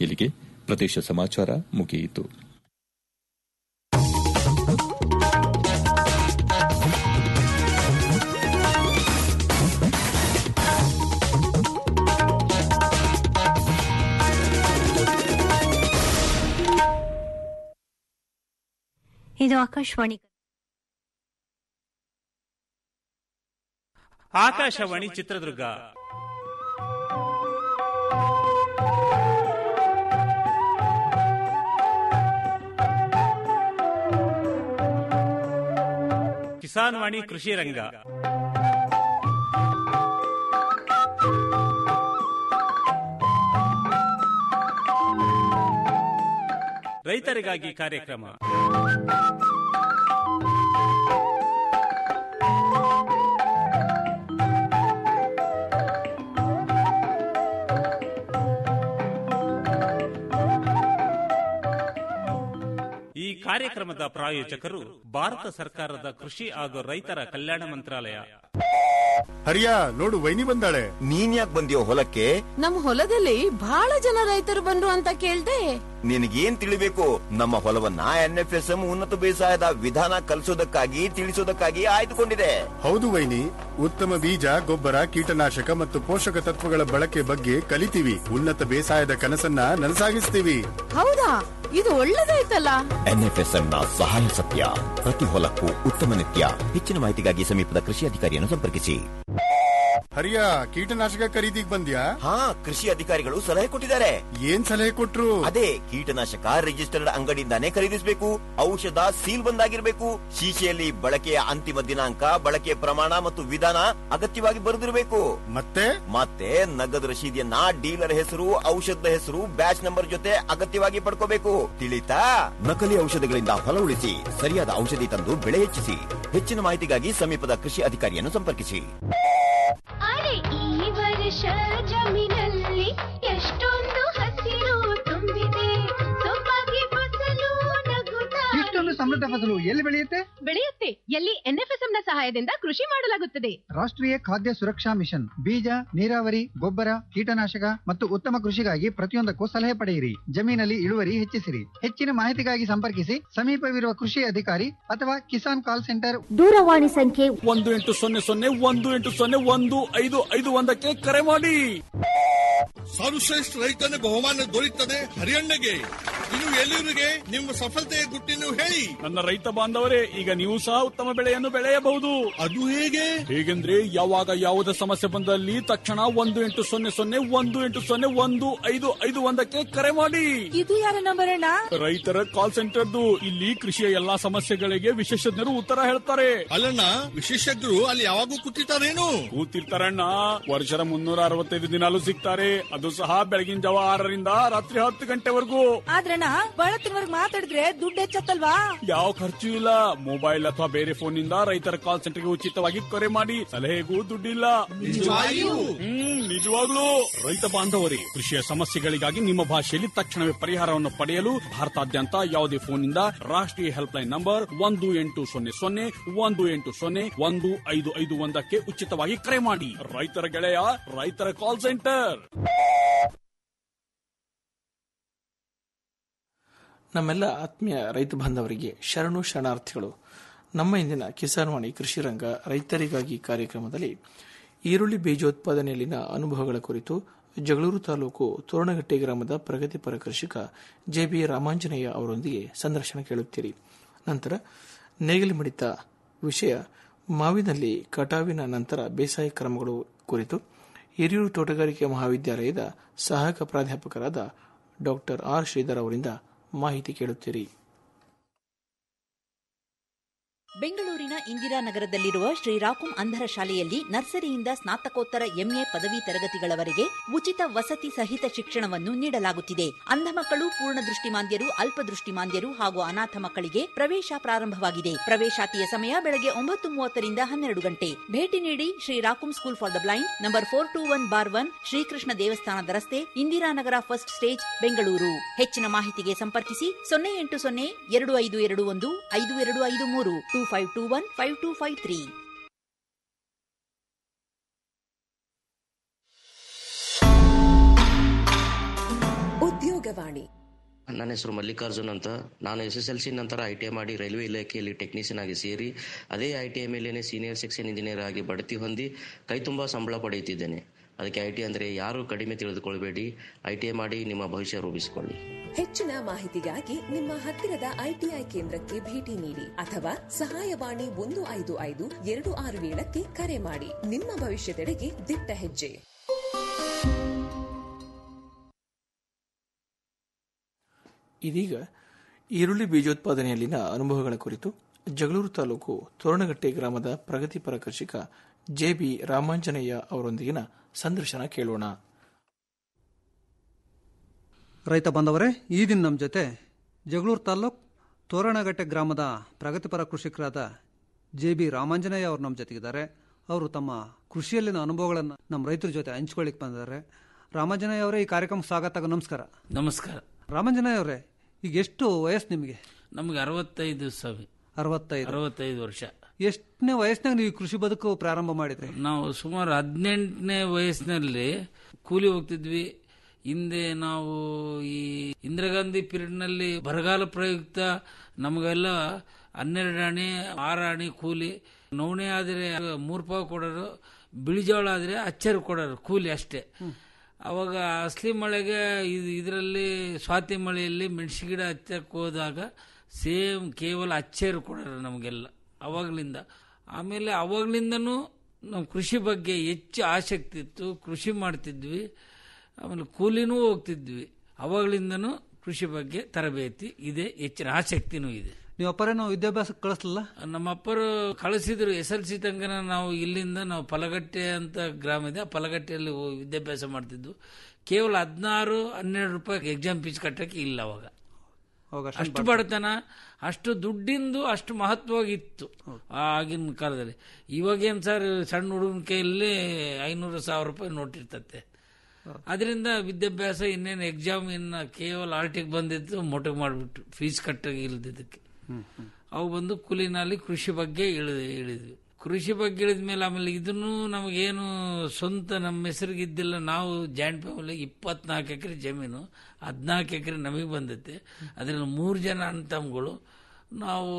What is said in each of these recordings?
ಇಲ್ಲಿಗೆ ಪ್ರದೇಶ ಸಮಾಚಾರ ಮುಗಿಯಿತು ಇದು ಆಕಾಶವಾಣಿ ಆಕಾಶವಾಣಿ ಚಿತ್ರದುರ್ಗ ಕಿಸಾನ್ ವಾಣಿ ಕೃಷಿ ರಂಗ ರೈತರಿಗಾಗಿ ಕಾರ್ಯಕ್ರಮ ಈ ಕಾರ್ಯಕ್ರಮದ ಪ್ರಾಯೋಜಕರು ಭಾರತ ಸರ್ಕಾರದ ಕೃಷಿ ಹಾಗೂ ರೈತರ ಕಲ್ಯಾಣ ಮಂತ್ರಾಲಯ ಹರಿಯ ನೋಡು ವೈನಿ ಬಂದಾಳೆ ನೀನ್ ಯಾಕೆ ಬಂದಿಯೋ ಹೊಲಕ್ಕೆ ನಮ್ ಹೊಲದಲ್ಲಿ ಬಹಳ ಜನ ರೈತರು ಬಂದ್ರು ಅಂತ ಕೇಳ್ದೆ ನಿನಗೇನ್ ತಿಳಿಬೇಕು ನಮ್ಮ ಹೊಲವನ್ನ ಎನ್ಎಫ್ಎಸ್ಎಂ ಉನ್ನತ ಬೇಸಾಯದ ವಿಧಾನ ಕಲಿಸೋದಕ್ಕಾಗಿ ತಿಳಿಸೋದಕ್ಕಾಗಿ ಆಯ್ದುಕೊಂಡಿದೆ ಹೌದು ವೈನಿ ಉತ್ತಮ ಬೀಜ ಗೊಬ್ಬರ ಕೀಟನಾಶಕ ಮತ್ತು ಪೋಷಕ ತತ್ವಗಳ ಬಳಕೆ ಬಗ್ಗೆ ಕಲಿತೀವಿ ಉನ್ನತ ಬೇಸಾಯದ ಕನಸನ್ನ ನನಸಾಗಿಸ್ತೀವಿ ಹೌದಾ ಇದು ಒಳ್ಳೇದಾಯ್ತಲ್ಲ ಎನ್ಎಫ್ಎಸ್ಎಂ ನ ಸಹಾಯ ಸತ್ಯ ಪ್ರತಿ ಹೊಲಕ್ಕೂ ಉತ್ತಮ ನಿತ್ಯ ಹೆಚ್ಚಿನ ಮಾಹಿತಿಗಾಗಿ ಸಮೀಪದ ಕೃಷಿ ಅಧಿಕಾರಿಯನ್ನು ಸಂಪರ್ಕಿಸಿ ಹರಿಯ ಕೀಟನಾಶಕ ಖರೀದಿಗ್ ಬಂದ್ಯಾ ಹಾ ಕೃಷಿ ಅಧಿಕಾರಿಗಳು ಸಲಹೆ ಕೊಟ್ಟಿದ್ದಾರೆ ಏನ್ ಸಲಹೆ ಕೊಟ್ರು ಅದೇ ಕೀಟನಾಶಕ ರಿಜಿಸ್ಟರ್ಡ್ ಅಂಗಡಿಯಿಂದಾನೇ ಖರೀದಿಸಬೇಕು ಔಷಧ ಸೀಲ್ ಬಂದಾಗಿರ್ಬೇಕು ಶೀಶೆಯಲ್ಲಿ ಬಳಕೆಯ ಅಂತಿಮ ದಿನಾಂಕ ಬಳಕೆಯ ಪ್ರಮಾಣ ಮತ್ತು ವಿಧಾನ ಅಗತ್ಯವಾಗಿ ಬರೆದಿರಬೇಕು ಮತ್ತೆ ಮತ್ತೆ ನಗದು ರಶೀದಿಯನ್ನ ಡೀಲರ್ ಹೆಸರು ಔಷಧದ ಹೆಸರು ಬ್ಯಾಚ್ ನಂಬರ್ ಜೊತೆ ಅಗತ್ಯವಾಗಿ ಪಡ್ಕೋಬೇಕು ತಿಳಿತಾ ನಕಲಿ ಔಷಧಗಳಿಂದ ಹೊಲ ಉಳಿಸಿ ಸರಿಯಾದ ಔಷಧಿ ತಂದು ಬೆಳೆ ಹೆಚ್ಚಿಸಿ ಹೆಚ್ಚಿನ ಮಾಹಿತಿಗಾಗಿ ಸಮೀಪದ ಕೃಷಿ ಅಧಿಕಾರಿಯನ್ನು ಸಂಪರ್ಕಿಸಿ ಅರೆ ಈ ವರ್ಷ ಜಮೀನಲ್ಲಿ ಎಷ್ಟೊಂದು ಹಸಿರು ತುಂಬಿದೆ ಸೊಬಗೆ ಫಸಲು ನಗುತ್ತಾ ಇಷ್ಟೊಂದು ಸಮೃದ್ಧ ಫಸಲು ಎಲ್ಲಿ ಬೆಳೆಯುತ್ತೆ ಬೆಳೆಯುತ್ತೆ ಎಲ್ಲಿ ಎನ್ಎಫ್ಎಸ್ಎಂ ನ ಸಹಾಯದಿಂದ ಕೃಷಿ ಮಾಡಲಾಗುತ್ತದೆ ರಾಷ್ಟ್ರೀಯ ಖಾದ್ಯ ಸುರಕ್ಷಾ ಮಿಷನ್ ಬೀಜ ನೀರಾವರಿ ಗೊಬ್ಬರ ಕೀಟನಾಶಕ ಮತ್ತು ಉತ್ತಮ ಕೃಷಿಗಾಗಿ ಪ್ರತಿಯೊಂದಕ್ಕೂ ಸಲಹೆ ಪಡೆಯಿರಿ ಜಮೀನಲ್ಲಿ ಇಳುವರಿ ಹೆಚ್ಚಿಸಿರಿ ಹೆಚ್ಚಿನ ಮಾಹಿತಿಗಾಗಿ ಸಂಪರ್ಕಿಸಿ ಸಮೀಪವಿರುವ ಕೃಷಿ ಅಧಿಕಾರಿ ಅಥವಾ ಕಿಸಾನ್ ಕಾಲ್ ಸೆಂಟರ್ ದೂರವಾಣಿ ಸಂಖ್ಯೆ ಒಂದು ಎಂಟು ಸೊನ್ನೆ ಸೊನ್ನೆ ಒಂದು ಎಂಟು ಸೊನ್ನೆ ಒಂದು ಐದು ಐದು ಒಂದಕ್ಕೆ ಕರೆ ಮಾಡಿ ಸರ್ವಶ್ರೇಷ್ಠ ರೈತನ ಬಹುಮಾನ ದೊರೆಯುತ್ತದೆ ಹರಿಯಣ್ಣಗೆ ಇನ್ನು ಎಲ್ಲಿವರಿಗೆ ನಿಮ್ಮ ಸಫಲತೆಯ ಗುಟ್ಟಿನ ಹೇಳಿ ನನ್ನ ರೈತ ಬಾಂಧವರೇ ಈಗ ನೀವು ಸಹ ಉತ್ತಮ ಬೆಳೆಯನ್ನು ಬೆಳೆಯಬಹುದು ಅದು ಹೇಗೆ ಹೇಗೆಂದ್ರೆ ಯಾವಾಗ ಯಾವುದೇ ಸಮಸ್ಯೆ ಬಂದಲ್ಲಿ ತಕ್ಷಣ ಒಂದು ಎಂಟು ಸೊನ್ನೆ ಸೊನ್ನೆ ಒಂದು ಎಂಟು ಸೊನ್ನೆ ಒಂದು ಐದು ಐದು ಒಂದಕ್ಕೆ ಕರೆ ಮಾಡಿ ಇದು ಯಾರ ನಂಬರ್ ಅಣ್ಣ ರೈತರ ಕಾಲ್ ಸೆಂಟರ್ದು ಇಲ್ಲಿ ಕೃಷಿಯ ಎಲ್ಲಾ ಸಮಸ್ಯೆಗಳಿಗೆ ವಿಶೇಷಜ್ಞರು ಉತ್ತರ ಹೇಳ್ತಾರೆ ಅಲ್ಲಣ್ಣ ವಿಶೇಷಜ್ಞರು ಅಲ್ಲಿ ಯಾವಾಗೂ ಕೂತಿರ್ತಾರೇನು ಕೂತಿರ್ತಾರಣ್ಣ ವರ್ಷದ ಮುನ್ನೂರ ಅರವತ್ತೈದು ದಿನಾಲು ಸಿಗ್ತಾರೆ ಅದು ಸಹ ಬೆಳಗಿನ ಜಾವ ಆರರಿಂದ ರಾತ್ರಿ ಹತ್ತು ಗಂಟೆವರೆಗೂ ಆದ್ರಣ್ಣ ಬಹಳ ತಿಂಗಳಿಗೆ ಮಾತಾಡಿದ್ರೆ ದುಡ್ಡು ಹೆಚ್ಚತ್ತಲ್ವಾ ಯಾವ ಖರ್ಚು ಇಲ್ಲ ಮೊಬೈಲ್ ಅಥವಾ ಬೇರೆ ಫೋನ್ ನಿಂದ ರೈತರ ಕಾಲ್ ಸೆಂಟರ್ಗೆ ಉಚಿತವಾಗಿ ಕರೆ ಮಾಡಿ ಸಲಹೆಗೂ ದುಡ್ಡಿಲ್ಲ ಹ್ಮ್ ನಿಜವಾಗ್ಲೂ ರೈತ ಬಾಂಧವರೇ ಕೃಷಿಯ ಸಮಸ್ಯೆಗಳಿಗಾಗಿ ನಿಮ್ಮ ಭಾಷೆಯಲ್ಲಿ ತಕ್ಷಣವೇ ಪರಿಹಾರವನ್ನು ಪಡೆಯಲು ಭಾರತಾದ್ಯಂತ ಯಾವುದೇ ಫೋನ್ನಿಂದ ರಾಷ್ಟ್ರೀಯ ಹೆಲ್ಪ್ ಲೈನ್ ನಂಬರ್ ಒಂದು ಎಂಟು ಸೊನ್ನೆ ಸೊನ್ನೆ ಒಂದು ಎಂಟು ಸೊನ್ನೆ ಒಂದು ಐದು ಐದು ಒಂದಕ್ಕೆ ಉಚಿತವಾಗಿ ಕರೆ ಮಾಡಿ ರೈತರ ಗೆಳೆಯ ರೈತರ ಕಾಲ್ ಸೆಂಟರ್ ನಮ್ಮೆಲ್ಲ ಆತ್ಮೀಯ ರೈತ ಬಾಂಧವರಿಗೆ ಶರಣು ಶರಣಾರ್ಥಿಗಳು ನಮ್ಮ ಇಂದಿನ ಕಿಸಾನ್ ವಾಣಿ ಕೃಷಿ ರಂಗ ರೈತರಿಗಾಗಿ ಕಾರ್ಯಕ್ರಮದಲ್ಲಿ ಈರುಳ್ಳಿ ಬೀಜೋತ್ಪಾದನೆಯಲ್ಲಿನ ಅನುಭವಗಳ ಕುರಿತು ಜಗಳೂರು ತಾಲೂಕು ತೋರಣಗಟ್ಟೆ ಗ್ರಾಮದ ಪ್ರಗತಿಪರ ಕೃಷಿಕ ಜೆಬಿ ರಾಮಾಂಜನೇಯ ಅವರೊಂದಿಗೆ ಸಂದರ್ಶನ ಕೇಳುತ್ತೀರಿ ನಂತರ ನೇಗಿಲು ಮಿಡಿತ ವಿಷಯ ಮಾವಿನಲ್ಲಿ ಕಟಾವಿನ ನಂತರ ಬೇಸಾಯ ಕ್ರಮಗಳು ಕುರಿತು ಹಿರಿಯೂರು ತೋಟಗಾರಿಕೆ ಮಹಾವಿದ್ಯಾಲಯದ ಸಹಾಯಕ ಪ್ರಾಧ್ಯಾಪಕರಾದ ಡಾಕ್ಟರ್ ಆರ್ ಶ್ರೀಧರ್ ಅವರಿಂದ ಮಾಹಿತಿ ಕೇಳುತ್ತೀರಿ ಬೆಂಗಳೂರಿನ ಇಂದಿರಾನಗರದಲ್ಲಿರುವ ಶ್ರೀರಾಕುಂ ಅಂಧರ ಶಾಲೆಯಲ್ಲಿ ನರ್ಸರಿಯಿಂದ ಸ್ನಾತಕೋತ್ತರ ಎಂಎ ಪದವಿ ತರಗತಿಗಳವರೆಗೆ ಉಚಿತ ವಸತಿ ಸಹಿತ ಶಿಕ್ಷಣವನ್ನು ನೀಡಲಾಗುತ್ತಿದೆ ಅಂಧ ಮಕ್ಕಳು ಪೂರ್ಣ ದೃಷ್ಟಿಮಾಂದ್ಯರು ಅಲ್ಪದೃಷ್ಟಿಮಾಂದ್ಯರು ಹಾಗೂ ಅನಾಥ ಮಕ್ಕಳಿಗೆ ಪ್ರವೇಶ ಪ್ರಾರಂಭವಾಗಿದೆ ಪ್ರವೇಶಾತಿಯ ಸಮಯ ಬೆಳಗ್ಗೆ ಒಂಬತ್ತು ಮೂವತ್ತರಿಂದ ಹನ್ನೆರಡು ಗಂಟೆ ಭೇಟಿ ನೀಡಿ ಶ್ರೀರಾಕುಂ school for the blind number four two one bar one Shrikrishna ದೇವಸ್ಥಾನದ ರಸ್ತೆ ಇಂದಿರಾನಗರ ಫಸ್ಟ್ ಸ್ಟೇಜ್ ಬೆಂಗಳೂರು ಹೆಚ್ಚಿನ ಮಾಹಿತಿಗೆ ಸಂಪರ್ಕಿಸಿ ಸೊನ್ನೆ ಎಂಟು ಸೊನ್ನೆ ಎರಡು ಐದು ಎರಡು ಒಂದು ಐದು ಎರಡು ಐದು ಮೂರು two five two one five two five three ಉದ್ಯೋಗ ಉದ್ಯೋಗವಾಣಿ ನನ್ನ ಹೆಸರು ಮಲ್ಲಿಕಾರ್ಜುನ್ ಅಂತ ನಾನು ಎಸ್ ಎಸ್ ಎಲ್ ಸಿ ನಂತರ ಐ ಟಿ ಐ ಮಾಡಿ ರೈಲ್ವೆ ಇಲಾಖೆಯಲ್ಲಿ ಟೆಕ್ನಿಷಿಯನ್ ಆಗಿ ಸೇರಿ ಅದೇ ಐ ಟಿ ಐ ಮೇಲೇನೆ ಸೀನಿಯರ್ ಸೆಕ್ಷನ್ ಇಂಜಿನಿಯರ್ ಆಗಿ ಬಡ್ತಿ ಹೊಂದಿ ಕೈ ತುಂಬ ಸಂಬಳ ಪಡೆಯುತ್ತಿದ್ದೇನೆ ಅದಕ್ಕೆ ಐ ಟಿ ಅಂದರೆ ಯಾರು ಕಡಿಮೆ ತಿಳಿದುಕೊಳ್ಬೇಡಿ ಐ ಟಿ ಐ ಮಾಡಿ ನಿಮ್ಮ ಭವಿಷ್ಯ ರೂಪಿಸಿಕೊಳ್ಳಿ ಹೆಚ್ಚಿನ ಮಾಹಿತಿಗಾಗಿ ನಿಮ್ಮ ಹತ್ತಿರದ ಐಟಿಐ ಕೇಂದ್ರಕ್ಕೆ ಭೇಟಿ ನೀಡಿ ಅಥವಾ ಸಹಾಯವಾಣಿ ಒಂದು ಐದು ಐದು ಎರಡು ಆರು ಏಳಕ್ಕೆ ಕರೆ ಮಾಡಿ ನಿಮ್ಮ ಭವಿಷ್ಯದೆಡೆಗೆ ದಿಟ್ಟ ಹೆಜ್ಜೆ ಇದೀಗ ಈರುಳ್ಳಿ ಬೀಜೋತ್ಪಾದನೆಯಲ್ಲಿನ ಅನುಭವಗಳ ಕುರಿತು ಜಗಳೂರು ತಾಲೂಕು ತೋರಣಗಟ್ಟೆ ಗ್ರಾಮದ ಪ್ರಗತಿಪರ ಕೃಷಿಕ ಜೆ ಬಿ ರಾಮಾಂಜನೇಯ ಅವರೊಂದಿಗಿನ ಸಂದರ್ಶನ ಕೇಳೋಣ ರೈತ ಬಾಂಧವರೇ ಈ ದಿನ ನಮ್ಮ ಜೊತೆ ಜಗಳೂರು ತಾಲ್ಲೂಕ್ ತೋರಣಗಟ್ಟೆ ಗ್ರಾಮದ ಪ್ರಗತಿಪರ ಕೃಷಿಕರಾದ ಜೆ ಬಿ ರಾಮಾಂಜನೇಯ ಅವರು ನಮ್ಮ ಜೊತೆಗಿದ್ದಾರೆ ಅವರು ತಮ್ಮ ಕೃಷಿಯಲ್ಲಿನ ಅನುಭವಗಳನ್ನು ನಮ್ಮ ರೈತರ ಜೊತೆ ಹಂಚ್ಕೊಳ್ಳಿಕ್ಕೆ ಬಂದಿದ್ದಾರೆ ರಾಮಾಂಜನೇಯ ಅವರೇ ಈ ಕಾರ್ಯಕ್ರಮಕ್ಕೆ ಸ್ವಾಗತ ನಮಸ್ಕಾರ ನಮಸ್ಕಾರ ರಾಮಾಂಜನೇಯ ಅವರೇ ಈಗ ಎಷ್ಟು ವಯಸ್ಸು ನಿಮಗೆ ನಮಗೆ ಅರವತ್ತೈದು ಸಾವಿರ ಅರವತ್ತೈದು ಅರವತ್ತೈದು ವರ್ಷ ಎಷ್ಟನೇ ವಯಸ್ಸಿನಾಗ ನೀವು ಈ ಕೃಷಿ ಬದುಕು ಪ್ರಾರಂಭ ಮಾಡಿದ್ರಿ ನಾವು ಸುಮಾರು ಹದಿನೆಂಟನೇ ವಯಸ್ಸಿನಲ್ಲಿ ಕೂಲಿ ಹೋಗ್ತಿದ್ವಿ ಹಿಂದೆ ನಾವು ಈ ಇಂದಿರಾ ಗಾಂಧಿ ನಲ್ಲಿ ಬರಗಾಲ ಪ್ರಯುಕ್ತ ನಮಗೆಲ್ಲ ಹನ್ನೆರಡು ಆಣೆ ಆರು ಆಣೆ ಕೂಲಿ ನವಣೆ ಆದರೆ ಮೂರು ಪಾವು ಕೊಡೋರು ಬಿಳಿಜೋಳ ಆದರೆ ಅಚ್ಚರು ಕೊಡೋರು ಕೂಲಿ ಅಷ್ಟೇ ಅವಾಗ ಅಸಲಿ ಮಳೆಗೆ ಇದರಲ್ಲಿ ಸ್ವಾತಿ ಮಳೆಯಲ್ಲಿ ಮೆಣಸು ಗಿಡ ಹಚ್ಚಕ್ಕೆ ಹೋದಾಗ ಸೇಮ್ ಕೇವಲ ಅಚ್ಚೇರು ಕೊಡೋರು ನಮಗೆಲ್ಲ ಅವಾಗಲಿಂದ ಆಮೇಲೆ ಅವಾಗಲಿಂದನೂ ನಾವು ಕೃಷಿ ಬಗ್ಗೆ ಹೆಚ್ಚು ಆಸಕ್ತಿ ಇತ್ತು ಕೃಷಿ ಮಾಡ್ತಿದ್ವಿ ಆಮೇಲೆ ಕೂಲಿನೂ ಹೋಗ್ತಿದ್ವಿ ಅವಾಗಲಿಂದನೂ ಕೃಷಿ ಬಗ್ಗೆ ತರಬೇತಿ ಇದೆ ಹೆಚ್ಚಿನ ಆಸಕ್ತಿನೂ ಇದೆ ನೀವು ಅಪ್ಪರೇನೋ ವಿದ್ಯಾಭ್ಯಾಸಕ್ಕೆ ಕಳಿಸ್ಲಿಲ್ಲ ನಮ್ಮ ಅಪ್ಪರು ಕಳಿಸಿದ್ರು ಎಸ್ ಎಲ್ ಸಿ ತನಕ ನಾವು ಇಲ್ಲಿಂದ ನಾವು ಫಲಗಟ್ಟೆ ಅಂತ ಗ್ರಾಮ ಇದೆ ಆ ಫಲಗಟ್ಟೆಯಲ್ಲಿ ಹೋಗಿ ವಿದ್ಯಾಭ್ಯಾಸ ಮಾಡ್ತಿದ್ವು ಕೇವಲ ಹದಿನಾರು ಹನ್ನೆರಡು ರೂಪಾಯಿ ಎಕ್ಸಾಮ್ ಫೀಸ್ ಕಟ್ಟಕ್ಕೆ ಇಲ್ಲ ಅವಾಗ ಅಷ್ಟು ಬಡತನ ಅಷ್ಟು ದುಡ್ಡಿಂದು ಅಷ್ಟು ಮಹತ್ವವಾಗಿತ್ತು ಆಗಿನ ಕಾಲದಲ್ಲಿ ಇವಾಗೇನು ಸರ್ ಸಣ್ಣ ಹುಡುಗನ ಕೈಯಲ್ಲಿ ಐನೂರು ಸಾವಿರ ರೂಪಾಯಿ ನೋಟ್ ಇರ್ತತೆ ಅದರಿಂದ ವಿದ್ಯಾಭ್ಯಾಸ ಇನ್ನೇನು ಎಕ್ಸಾಮ್ ಇನ್ನು ಕೇವಲ ಆರ್ಟಿಗೆ ಬಂದಿದ್ದು ಮೊಟಗೆ ಮಾಡಿಬಿಟ್ಟು ಫೀಸ್ ಕಟ್ಟಾಗಿ ಇಲ್ದಿದ್ದಕ್ಕೆ ಅವು ಬಂದು ಕೂಲಿನಲ್ಲಿ ಕೃಷಿ ಬಗ್ಗೆ ಇಳಿದು ಇಳಿದ್ವಿ ಕೃಷಿ ಬಗ್ಗೆ ಇಳಿದ ಮೇಲೆ ಆಮೇಲೆ ಇದನ್ನು ನಮಗೇನು ಸ್ವಂತ ನಮ್ಮ ಹೆಸರಿಗಿದ್ದಿಲ್ಲ ನಾವು ಜಾಯಿಂಟ್ ಫ್ಯಾಮಿಲಿ ಇಪ್ಪತ್ನಾಲ್ಕು ಎಕರೆ ಜಮೀನು ಹದಿನಾಲ್ಕು ಎಕರೆ ನಮಗೆ ಬಂದೈತೆ ಅದರಲ್ಲಿ ಮೂರು ಜನ ಅಣ್ಣ ತಮ್ಮಗಳು ನಾವು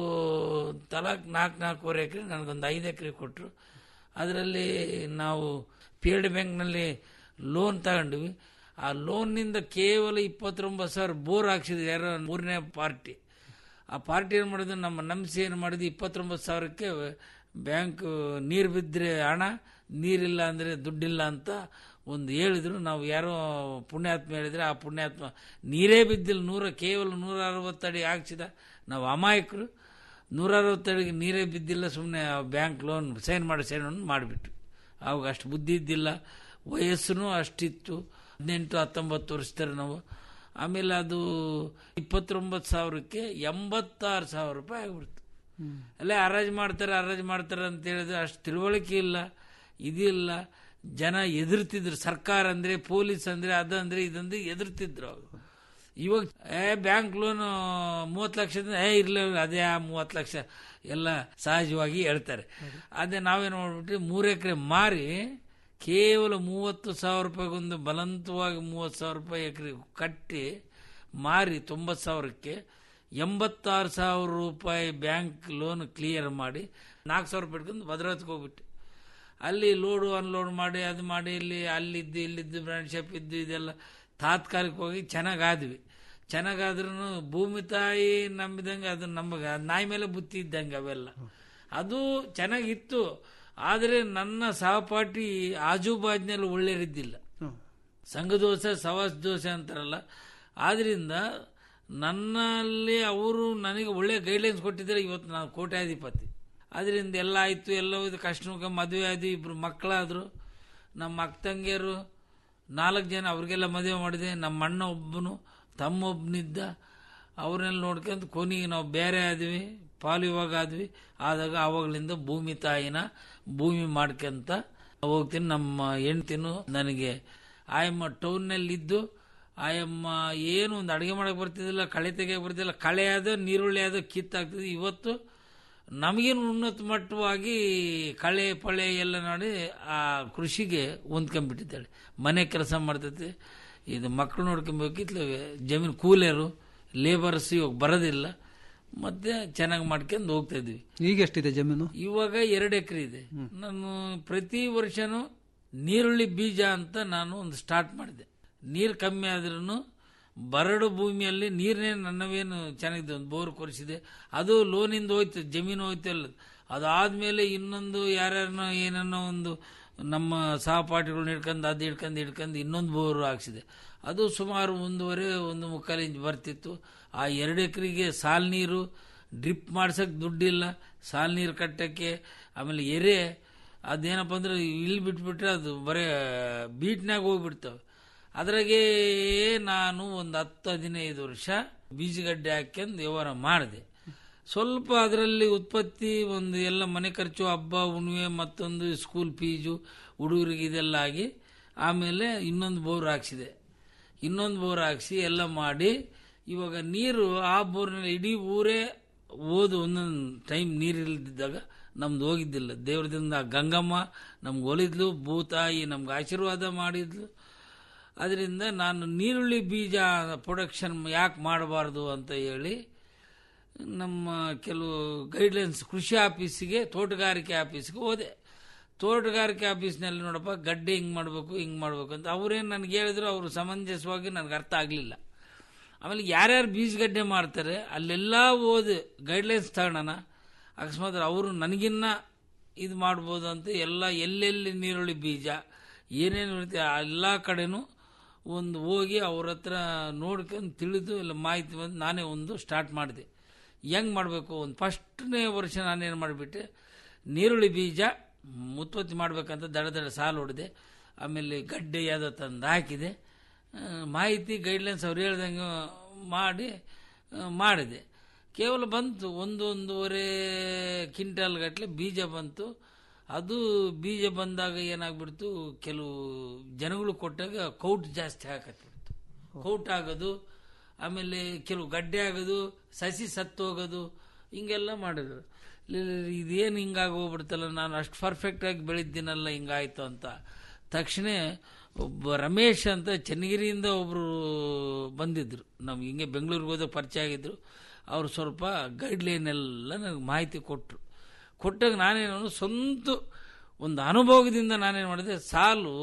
ತಲಾಕ್ ನಾಲ್ಕು ನಾಲ್ಕೂವರೆ ಎಕರೆ ನನಗೊಂದು ಐದು ಎಕರೆ ಕೊಟ್ಟರು ಅದರಲ್ಲಿ ನಾವು ಪಿ ಎಲ್ ಡಿ ಬ್ಯಾಂಕ್ನಲ್ಲಿ ಲೋನ್ ತಗೊಂಡ್ವಿ ಆ ಲೋನ್ನಿಂದ ಕೇವಲ ಇಪ್ಪತ್ತೊಂಬತ್ತು ಸಾವಿರ ಬೋರ್ ಹಾಕ್ಸಿದ್ರು ಯಾರೋ ಮೂರನೇ ಪಾರ್ಟಿ ಆ ಪಾರ್ಟಿ ಏನು ಮಾಡಿದ್ರು ನಮ್ಮ ನಂಬಿಸಿ ಏನು ಮಾಡಿದ್ವಿ ಇಪ್ಪತ್ತೊಂಬತ್ತು ಸಾವಿರಕ್ಕೆ ಬ್ಯಾಂಕ್ ನೀರು ಬಿದ್ದರೆ ಹಣ ನೀರಿಲ್ಲ ಅಂದರೆ ದುಡ್ಡಿಲ್ಲ ಅಂತ ಒಂದು ಹೇಳಿದ್ರು ನಾವು ಯಾರೋ ಪುಣ್ಯಾತ್ಮ ಹೇಳಿದ್ರೆ ಆ ಪುಣ್ಯಾತ್ಮ ನೀರೇ ಬಿದ್ದಿಲ್ಲ ನೂರ ಕೇವಲ ನೂರ ಅರವತ್ತಡಿ ಹಾಕ್ಸಿದ ನಾವು ಅಮಾಯಕರು ನೂರ ಅರವತ್ತಡಿಗೆ ನೀರೇ ಬಿದ್ದಿಲ್ಲ ಸುಮ್ಮನೆ ಬ್ಯಾಂಕ್ ಲೋನ್ ಸೈನ್ ಮಾಡಿ ಸೈನ್ ಮಾಡಿಬಿಟ್ಟು ಅವಾಗ ಅಷ್ಟು ಬುದ್ಧಿ ಇದ್ದಿಲ್ಲ ವಯಸ್ಸು ಅಷ್ಟಿತ್ತು ಹದಿನೆಂಟು ಹತ್ತೊಂಬತ್ತು ವರ್ಷದರ ನಾವು ಆಮೇಲೆ ಅದು ಇಪ್ಪತ್ತೊಂಬತ್ತು ಸಾವಿರಕ್ಕೆ ಎಂಬತ್ತಾರು ಸಾವಿರ ರೂಪಾಯಿ ಆಗ್ಬಿಡ್ತು ಅಲ್ಲೇ ಹರಾಜು ಮಾಡ್ತಾರೆ ಹರಾಜು ಮಾಡ್ತಾರೆ ಅಂತ ಹೇಳಿದ್ರೆ ಅಷ್ಟು ತಿಳುವಳಿಕೆ ಇಲ್ಲ ಇದಿಲ್ಲ ಜನ ಎದುರ್ತಿದ್ರು ಸರ್ಕಾರ ಅಂದ್ರೆ ಪೊಲೀಸ್ ಅಂದ್ರೆ ಅದಂದ್ರೆ ಇದಂದ್ರೆ ಎದುರ್ತಿದ್ರು ಅವಾಗ ಇವಾಗ ಏ ಬ್ಯಾಂಕ್ ಲೋನ್ ಮೂವತ್ತು ಲಕ್ಷದಿಂದ ಏ ಇರ್ಲಿ ಅದೇ ಆ ಮೂವತ್ತು ಲಕ್ಷ ಎಲ್ಲ ಸಹಜವಾಗಿ ಹೇಳ್ತಾರೆ ಅದೇ ನಾವೇನು ಮಾಡ್ಬಿಟ್ಟು ಮೂರು ಎಕರೆ ಮಾರಿ ಕೇವಲ ಮೂವತ್ತು ಸಾವಿರ ರೂಪಾಯಿಗೊಂದು ಬಲವಂತವಾಗಿ ಮೂವತ್ತು ಸಾವಿರ ರೂಪಾಯಿ ಎಕರೆ ಕಟ್ಟಿ ಮಾರಿ ತೊಂಬತ್ತು ಸಾವಿರಕ್ಕೆ ಎಂಬತ್ತಾರು ಸಾವಿರ ರೂಪಾಯಿ ಬ್ಯಾಂಕ್ ಲೋನ್ ಕ್ಲಿಯರ್ ಮಾಡಿ ನಾಲ್ಕು ಸಾವಿರ ರೂಪಾಯಿ ಇಟ್ಕೊಂಡು ಭದ್ರಾವತಿಗೆ ಹೋಗ್ಬಿಟ್ಟು ಅಲ್ಲಿ ಲೋಡು ಅನ್ಲೋಡ್ ಮಾಡಿ ಅದು ಮಾಡಿ ಇಲ್ಲಿ ಅಲ್ಲಿದ್ದು ಇಲ್ಲಿದ್ದು ಬ್ರ್ಯಾಂಡ್ ಶಾಪ್ ಇದ್ದು ಇದೆಲ್ಲ ತಾತ್ಕಾಲಿಕವಾಗಿ ಚೆನ್ನಾಗಾದ್ವಿ ಚೆನ್ನಾಗಾದ್ರೂ ಭೂಮಿ ತಾಯಿ ನಂಬಿದಂಗೆ ಅದು ನಮಗೆ ನಾಯಿ ಮೇಲೆ ಬುತ್ತಿ ಇದ್ದಂಗೆ ಅವೆಲ್ಲ ಅದು ಚೆನ್ನಾಗಿತ್ತು ಆದರೆ ನನ್ನ ಸಹಪಾಠಿ ಆಜುಬಾಜಿನಲ್ಲಿ ಒಳ್ಳೆಯರಿದ್ದಿಲ್ಲ ಸಂಘ ದೋಷ ಸವಾಸ ದೋಷ ಅಂತಾರಲ್ಲ ಆದ್ರಿಂದ ನನ್ನಲ್ಲಿ ಅವರು ನನಗೆ ಒಳ್ಳೆ ಗೈಡ್ಲೈನ್ಸ್ ಕೊಟ್ಟಿದ್ದಾರೆ ಇವತ್ತು ನಾನು ಕೋಟ್ಯಾಧಿಪತಿ ಅದರಿಂದ ಎಲ್ಲ ಆಯಿತು ಎಲ್ಲ ಇದು ಕಷ್ಟ ಮದುವೆ ಆದ್ವಿ ಇಬ್ರು ಮಕ್ಕಳಾದರು ನಮ್ಮ ಅಕ್ಕ ತಂಗಿಯರು ನಾಲ್ಕು ಜನ ಅವ್ರಿಗೆಲ್ಲ ಮದುವೆ ಮಾಡಿದೆ ನಮ್ಮ ಅಣ್ಣ ಒಬ್ಬನು ತಮ್ಮ ಒಬ್ಬನಿದ್ದ ಅವ್ರನ್ನೆಲ್ಲ ನೋಡ್ಕೊಂತ ಕೊನೆಗೆ ನಾವು ಬೇರೆ ಆದ್ವಿ ಪಾಲು ಇವಾಗ ಆದ್ವಿ ಆದಾಗ ಆವಾಗಲಿಂದ ಭೂಮಿ ತಾಯಿನ ಭೂಮಿ ಮಾಡ್ಕೊಂತ ಹೋಗ್ತೀನಿ ನಮ್ಮ ಹೆಂಡ್ತಿನೂ ನನಗೆ ಆಯಮ್ಮ ಟೌನ್ನಲ್ಲಿದ್ದು ಆಯಮ್ಮ ಏನು ಒಂದು ಅಡುಗೆ ಮಾಡಕ್ಕೆ ಬರ್ತಿದ್ದಿಲ್ಲ ಕಳೆ ತೆಗಿಯಕ್ಕೆ ಬರ್ತಿದ್ದಿಲ್ಲ ಕಳೆ ಆದ ನೀರುಳ್ಳಿ ಆದ ಕಿತ್ತಾಗ್ತದೆ ಇವತ್ತು ನಮಗೇನು ಉನ್ನತ ಮಟ್ಟವಾಗಿ ಕಳೆ ಪಳೆ ಎಲ್ಲ ನೋಡಿ ಆ ಕೃಷಿಗೆ ಹೊಂದ್ಕೊಂಡ್ಬಿಟ್ಟಿದ್ದಾಳೆ ಮನೆ ಕೆಲಸ ಮಾಡ್ತೈತೆ ಇದು ಮಕ್ಕಳು ನೋಡ್ಕೊಬೇಕು ಇತ್ಲ ಜಮೀನು ಕೂಲಿಯರು ಲೇಬರ್ಸ್ ಇವಾಗ ಬರೋದಿಲ್ಲ ಮತ್ತೆ ಚೆನ್ನಾಗಿ ಮಾಡ್ಕೊಂಡು ಹೋಗ್ತಾ ಇದ್ವಿ ಈಗ ಎಷ್ಟಿದೆ ಜಮೀನು ಇವಾಗ ಎರಡು ಎಕರೆ ಇದೆ ನಾನು ಪ್ರತಿ ವರ್ಷನೂ ನೀರುಳ್ಳಿ ಬೀಜ ಅಂತ ನಾನು ಒಂದು ಸ್ಟಾರ್ಟ್ ಮಾಡಿದೆ ನೀರು ಕಮ್ಮಿ ಆದ್ರೂ ಬರಡು ಭೂಮಿಯಲ್ಲಿ ನೀರನ್ನೇ ನನ್ನವೇನು ಚೆನ್ನಾಗಿದೆ ಒಂದು ಬೋರ್ ಕೊರಿಸಿದೆ ಅದು ಲೋನಿಂದ ಹೋಯ್ತು ಜಮೀನು ಹೋಯ್ತು ಎಲ್ಲ ಅದಾದ್ಮೇಲೆ ಇನ್ನೊಂದು ಯಾರ್ಯಾರನೋ ಏನನ್ನೋ ಒಂದು ನಮ್ಮ ಸಹಪಾಠಿಗಳನ್ನ ಹಿಡ್ಕೊಂಡು ಅದು ಹಿಡ್ಕೊಂಡು ಹಿಡ್ಕೊಂಡು ಇನ್ನೊಂದು ಬೋರ್ ಹಾಕ್ಸಿದೆ ಅದು ಸುಮಾರು ಒಂದೂವರೆ ಒಂದು ಮುಕ್ಕಾಲು ಇಂಚ್ ಬರ್ತಿತ್ತು ಆ ಎರಡು ಎಕರೆಗೆ ಸಾಲ್ ನೀರು ಡ್ರಿಪ್ ಮಾಡ್ಸಕ್ಕೆ ದುಡ್ಡಿಲ್ಲ ಸಾಲ್ ನೀರು ಕಟ್ಟಕ್ಕೆ ಆಮೇಲೆ ಎರೆ ಅದೇನಪ್ಪ ಅಂದ್ರೆ ಇಲ್ಲಿ ಬಿಟ್ಬಿಟ್ರೆ ಅದು ಬರೇ ಬೀಟ್ನಾಗ ಹೋಗ್ಬಿಡ್ತವೆ ಅದ್ರಾಗೆ ನಾನು ಒಂದು ಹತ್ತು ಹದಿನೈದು ವರ್ಷ ಬೀಜಗಡ್ಡೆ ಹಾಕ್ಯಂದು ವ್ಯವಹಾರ ಮಾಡಿದೆ ಸ್ವಲ್ಪ ಅದರಲ್ಲಿ ಉತ್ಪತ್ತಿ ಒಂದು ಎಲ್ಲ ಮನೆ ಖರ್ಚು ಹಬ್ಬ ಹುಣ್ಣಿಮೆ ಮತ್ತೊಂದು ಸ್ಕೂಲ್ ಫೀಸು ಹುಡುಗರಿಗೆ ಇದೆಲ್ಲ ಆಗಿ ಆಮೇಲೆ ಇನ್ನೊಂದು ಬೋರ್ ಹಾಕ್ಸಿದೆ ಇನ್ನೊಂದು ಬೋರ್ ಹಾಕ್ಸಿ ಎಲ್ಲ ಮಾಡಿ ಇವಾಗ ನೀರು ಆ ಬೋರ್ನಲ್ಲಿ ಇಡೀ ಊರೇ ಓದು ಒಂದೊಂದು ಟೈಮ್ ನೀರು ಇಲ್ದಿದ್ದಾಗ ನಮ್ದು ಹೋಗಿದ್ದಿಲ್ಲ ದೇವ್ರದಿಂದ ಗಂಗಮ್ಮ ನಮ್ಗೆ ಒಲಿದ್ಲು ಭೂತಾಯಿ ನಮ್ಗೆ ಆಶೀರ್ವಾದ ಮಾಡಿದ್ಲು ಅದರಿಂದ ನಾನು ನೀರುಳ್ಳಿ ಬೀಜ ಪ್ರೊಡಕ್ಷನ್ ಯಾಕೆ ಮಾಡಬಾರ್ದು ಅಂತ ಹೇಳಿ ನಮ್ಮ ಕೆಲವು ಗೈಡ್ಲೈನ್ಸ್ ಕೃಷಿ ಆಫೀಸಿಗೆ ತೋಟಗಾರಿಕೆ ಆಫೀಸ್ಗೆ ಹೋದೆ ತೋಟಗಾರಿಕೆ ಆಫೀಸ್ನಲ್ಲಿ ನೋಡಪ್ಪ ಗಡ್ಡೆ ಹಿಂಗೆ ಮಾಡಬೇಕು ಹಿಂಗೆ ಮಾಡಬೇಕು ಅಂತ ಅವರೇನು ನನಗೆ ಹೇಳಿದ್ರು ಅವರು ಸಮಂಜಸವಾಗಿ ನನಗೆ ಅರ್ಥ ಆಗಲಿಲ್ಲ ಆಮೇಲೆ ಯಾರ್ಯಾರು ಬೀಜಗಡ್ಡೆ ಮಾಡ್ತಾರೆ ಅಲ್ಲೆಲ್ಲ ಓದಿ ಗೈಡ್ಲೈನ್ಸ್ ತಗೊಳ್ಳೋಣ ಅಕಸ್ಮಾತ್ ಅವರು ನನಗಿನ್ನ ಇದು ಮಾಡ್ಬೋದು ಅಂತ ಎಲ್ಲ ಎಲ್ಲೆಲ್ಲಿ ನೀರುಳ್ಳಿ ಬೀಜ ಏನೇನು ಇರುತ್ತೆ ಆ ಎಲ್ಲ ಕಡೆನೂ ಒಂದು ಹೋಗಿ ಅವ್ರ ಹತ್ರ ನೋಡ್ಕೊಂಡು ತಿಳಿದು ಎಲ್ಲ ಮಾಹಿತಿ ಬಂದು ನಾನೇ ಒಂದು ಸ್ಟಾರ್ಟ್ ಮಾಡಿದೆ ಹೆಂಗೆ ಮಾಡಬೇಕು ಒಂದು ಫಸ್ಟ್ನೇ ವರ್ಷ ನಾನೇನು ಮಾಡಿಬಿಟ್ಟೆ ನೀರುಳ್ಳಿ ಬೀಜ ಉತ್ಪತ್ತಿ ಮಾಡಬೇಕಂತ ದಡ ದಡ ಸಾಲು ಹೊಡೆದೆ ಆಮೇಲೆ ಗಡ್ಡೆ ಯಾವುದೋ ತಂದು ಹಾಕಿದೆ ಆ, ಮಾಹಿತಿ ಗೈಡ್ಲೈನ್ಸ್ ಅವ್ರು ಹೇಳ್ದಂಗೆ ಮಾಡಿ ಆ, ಮಾಡಿದೆ ಕೇವಲ ಬಂತು ಒಂದು ಒಂದೂವರೆ ಕ್ವಿಂಟಲ್ ಗಟ್ಟಲೆ ಬೀಜ ಬಂತು ಅದು ಬೀಜ ಬಂದಾಗ ಏನಾಗ್ಬಿಡ್ತು ಕೆಲವು ಜನಗಳು ಕೊಟ್ಟಾಗ ಕೌಟ್ ಜಾಸ್ತಿ ಹಾಕತ್ಬಿಡ್ತು ಕೌಟ್ ಆಗೋದು ಆಮೇಲೆ ಕೆಲವು ಗಡ್ಡೆ ಆಗೋದು ಸಸಿ ಸತ್ತು ಹೋಗೋದು ಹಿಂಗೆಲ್ಲ ಮಾಡಿದ್ರು ಲಿ- ಇದೇನು ಹಿಂಗಾಗಿ ಹೋಗ್ಬಿಡ್ತಲ್ಲ ನಾನು ಅಷ್ಟು ಪರ್ಫೆಕ್ಟಾಗಿ ಬೆಳೆದಿದ್ದೀನಲ್ಲ ಹಿಂಗಾಯ್ತು ಅಂತ ತಕ್ಷಣ ಒಬ್ಬ ರಮೇಶ್ ಅಂತ ಚನ್ನಗಿರಿಯಿಂದ ಒಬ್ಬರು ಬಂದಿದ್ರು ನಮ್ಗೆ ಹಿಂಗೆ ಬೆಂಗಳೂರಿಗೆ ಹೋದಾಗ ಪರಿಚಯ ಆಗಿದ್ರು ಅವರು ಸ್ವಲ್ಪ ಗೈಡ್ಲೈನ್ ಎಲ್ಲ ನನಗೆ ಮಾಹಿತಿ ಕೊಟ್ಟರು ಕೊಟ್ಟಾಗ ನಾನೇನು ಸ್ವಂತ ಒಂದು ಅನುಭವದಿಂದ ನಾನೇನು ಮಾಡಿದೆ ಸಾಲು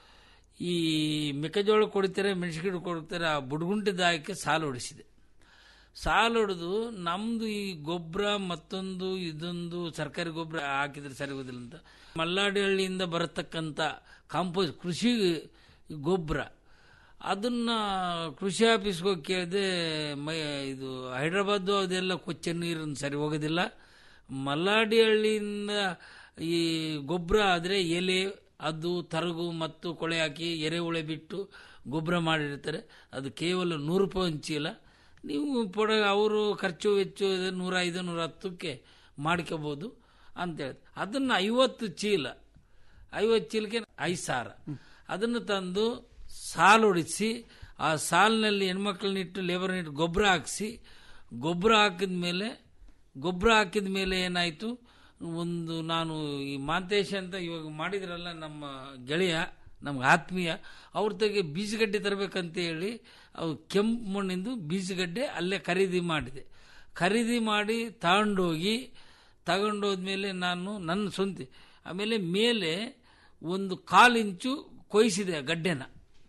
ಈ ಮೆಕ್ಕೆಜೋಳ ಕೊಡ್ತಾರೆ ಮೆಣಸಿನಕಾಯಿ ಕೊಡ್ತಾರೆ ಆ ಬುಡ್ಗುಂಟದ ಹಾಕಿ ಸಾಲು ಹೊಡಿಸಿದೆ ಸಾಲು ಹೊಡೆದು ನಮ್ದು ಈ ಗೊಬ್ಬರ ಮತ್ತೊಂದು ಇದೊಂದು ಸರ್ಕಾರಿ ಗೊಬ್ಬರ ಹಾಕಿದ್ರೆ ಸರಿಗೋದಿಲ್ಲ ಅಂತ ಮಲ್ಲಾಡಿ ಹಳ್ಳಿಯಿಂದ ಬರತಕ್ಕಂಥ ಕಾಂಪೋಸ್ ಕೃಷಿ ಗೊಬ್ಬರ ಅದನ್ನ ಕೃಷಿ ಆಫೀಸ್ಗೆ ಹೋಗಿ ಕೇಳಿದೆ ಮೈ ಇದು ಹೈದ್ರಾಬಾದು ಅದೆಲ್ಲ ಕೊಚ್ಚೆ ನೀರನ್ನು ಸರಿ ಹೋಗೋದಿಲ್ಲ ಮಲ್ಲಾಡಿ ಹಳ್ಳಿಯಿಂದ ಈ ಗೊಬ್ಬರ ಆದರೆ ಎಲೆ ಅದು ತರಗು ಮತ್ತು ಕೊಳೆ ಹಾಕಿ ಎರೆಹುಳೆ ಬಿಟ್ಟು ಗೊಬ್ಬರ ಮಾಡಿರ್ತಾರೆ ಅದು ಕೇವಲ ನೂರು ರೂಪಾಯಿ ಒಂದು ಚೀಲ ನೀವು ಪೊಡ ಅವರು ಖರ್ಚು ವೆಚ್ಚ ಇದೆ ನೂರ ಐದು ನೂರ ಹತ್ತಕ್ಕೆ ಮಾಡ್ಕೋಬೋದು ಅಂತೇಳಿ ಅದನ್ನು ಐವತ್ತು ಚೀಲ ಐವತ್ತು ಚೀಲಕ್ಕೆ ಐದು ಸಾವಿರ ಅದನ್ನು ತಂದು ಸಾಲು ಹೊಡಿಸಿ ಆ ಸಾಲಿನಲ್ಲಿ ಹೆಣ್ಮಕ್ಳನ್ನಿಟ್ಟು ಲೇಬರ್ನಿಟ್ಟು ಗೊಬ್ಬರ ಹಾಕಿಸಿ ಗೊಬ್ಬರ ಹಾಕಿದ ಮೇಲೆ ಗೊಬ್ಬರ ಹಾಕಿದ ಮೇಲೆ ಏನಾಯಿತು ಒಂದು ನಾನು ಈ ಮಾಂತೇಶ ಅಂತ ಇವಾಗ ಮಾಡಿದ್ರಲ್ಲ ನಮ್ಮ ಗೆಳೆಯ ನಮ್ಗೆ ಆತ್ಮೀಯ ಅವ್ರ ತೆಗೆ ಬೀಜಗಡ್ಡೆ ತರಬೇಕಂತ ಹೇಳಿ ಅವು ಕೆಂಪು ಮಣ್ಣಿಂದು ಬೀಜಗಡ್ಡೆ ಅಲ್ಲೇ ಖರೀದಿ ಮಾಡಿದೆ ಖರೀದಿ ಮಾಡಿ ತಗೊಂಡೋಗಿ ತಗೊಂಡೋದ್ಮೇಲೆ ನಾನು ನನ್ನ ಸ್ವಂತ ಆಮೇಲೆ ಮೇಲೆ ಒಂದು ಕಾಲು ಇಂಚು ಕೊಯ್ಸಿದೆ ಆ ಗಡ್ಡೆನ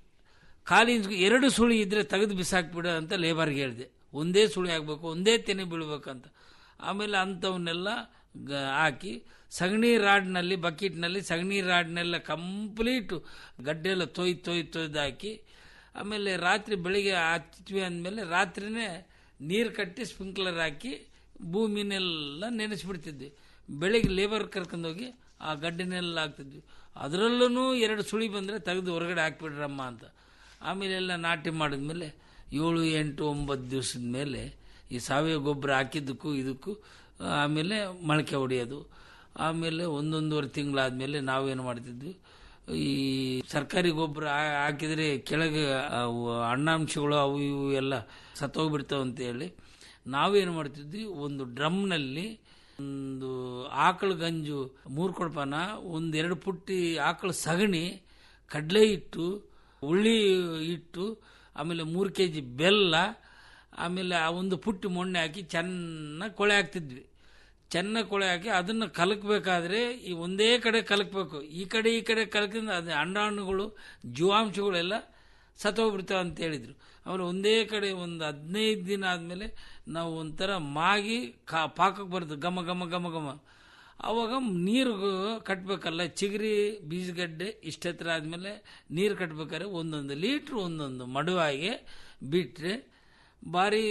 ಕಾಲು ಇಂಚು ಎರಡು ಸುಳಿ ಇದ್ರೆ ತೆಗೆದು ಬಿಸಾಕ್ಬಿಡು ಅಂತ ಲೇಬರ್ಗೆ ಹೇಳಿದೆ ಒಂದೇ ಸುಳಿ ಆಗಬೇಕು ಒಂದೇ ತೆನೆ ಬೀಳ್ಬೇಕಂತ ಆಮೇಲೆ ಅಂಥವನ್ನೆಲ್ಲ ಗ- ಹಾಕಿ ಸಗಣಿ ರಾಡ್ನಲ್ಲಿ ಬಕೆಟ್ನಲ್ಲಿ ಸಗಣಿ ರಾಡ್ನೆಲ್ಲ ಕಂಪ್ಲೀಟು ಗಡ್ಡೆ ಎಲ್ಲ ತೊಯ್ದು ತೊಯ್ದು ತೊಯ್ದು ಹಾಕಿ ಆಮೇಲೆ ರಾತ್ರಿ ಬೆಳಿಗ್ಗೆ ಹಚ್ಚಿದ್ವಿ ಅಂದಮೇಲೆ ರಾತ್ರಿನೇ ನೀರು ಕಟ್ಟಿ ಸ್ಪ್ರಿಂಕ್ಲರ್ ಹಾಕಿ ಭೂಮಿನೆಲ್ಲ ನೆನೆಸ್ಬಿಡ್ತಿದ್ವಿ ಬೆಳಿಗ್ಗೆ ಲೇಬರ್ ಕರ್ಕೊಂಡೋಗಿ ಆ ಗಡ್ಡೆನೆಲ್ಲ ಹಾಕ್ತಿದ್ವಿ ಅದರಲ್ಲೂ ಎರಡು ಸುಳಿ ಬಂದರೆ ತೆಗೆದು ಹೊರಗಡೆ ಹಾಕ್ಬಿಡ್ರಮ್ಮ ಅಂತ ಆಮೇಲೆ ಎಲ್ಲ ನಾಟಿ ಮಾಡಿದ್ಮೇಲೆ ಏಳು ಎಂಟು ಒಂಬತ್ತು ದಿವಸದ ಮೇಲೆ ಈ ಸಾವಯವ ಗೊಬ್ಬರ ಹಾಕಿದ್ದಕ್ಕೂ ಇದಕ್ಕೂ ಆಮೇಲೆ ಮೊಳಕೆ ಹೊಡೆಯೋದು ಆಮೇಲೆ ಒಂದೊಂದೂವರೆ ತಿಂಗಳಾದ್ಮೇಲೆ ನಾವೇನು ಮಾಡ್ತಿದ್ವಿ ಈ ಸರ್ಕಾರಿ ಗೊಬ್ಬರ ಹಾ- ಹಾಕಿದ್ರೆ ಕೆಳಗೆ ಅವು ಅಣ್ಣಾಂಶಗಳು ಅವು ಇವು ಎಲ್ಲ ಸತ್ತೋಗ್ಬಿಡ್ತಾವೆ ಅಂತ ಹೇಳಿ ನಾವೇನು ಮಾಡ್ತಿದ್ವಿ ಒಂದು ಡ್ರಮ್ನಲ್ಲಿ ಒಂದು ಆಕಳ ಗಂಜು ಮೂರು ಕೊಡಪಾನ ಒಂದೆರಡು ಪುಟ್ಟಿ ಆಕಳ ಸಗಣಿ ಕಡಲೆ ಹಿಟ್ಟು ಉಳ್ಳಿ ಇಟ್ಟು ಆಮೇಲೆ ಮೂರು ಕೆ ಜಿ ಬೆಲ್ಲ ಆಮೇಲೆ ಆ ಒಂದು ಪುಟ್ಟಿ ಮೊಣ್ಣೆ ಹಾಕಿ ಚೆನ್ನಾಗಿ ಕೊಳೆ ಹಾಕ್ತಿದ್ವಿ ಚೆನ್ನಾಗಿ ಕೊಳೆ ಹಾಕಿ ಅದನ್ನು ಕಲಕಬೇಕಾದ್ರೆ ಈ ಒಂದೇ ಕಡೆ ಕಲಕಬೇಕು ಈ ಕಡೆ ಈ ಕಡೆ ಕಲಕಿದ್ರೆ ಅದು ಅಂಡಾಣುಗಳು ಜೀವಾಂಶಗಳೆಲ್ಲ ಸತ್ತೋಗ್ಬಿಡ್ತಾವೆ ಅಂತ ಹೇಳಿದರು ಆಮೇಲೆ ಒಂದೇ ಕಡೆ ಒಂದು ಹದಿನೈದು ದಿನ ಆದಮೇಲೆ ನಾವು ಒಂಥರ ಮಾಗಿ ಕಾ ಪಾಕಕ್ಕೆ ಬರ್ತದೆ ಘಮ ಘಮ ಘಮ ಘಮ ಅವಾಗ ನೀರು ಕಟ್ಟಬೇಕಲ್ಲ ಚಿಗರಿ ಬೀಜಗಡ್ಡೆ ಇಷ್ಟೆತ್ರ ಆದಮೇಲೆ ನೀರು ಕಟ್ಟಬೇಕಾದ್ರೆ ಒಂದೊಂದು ಲೀಟ್ರ್ ಒಂದೊಂದು ಮಡುವಾಗಿ ಬಿಟ್ಟರೆ ಭಾರಿ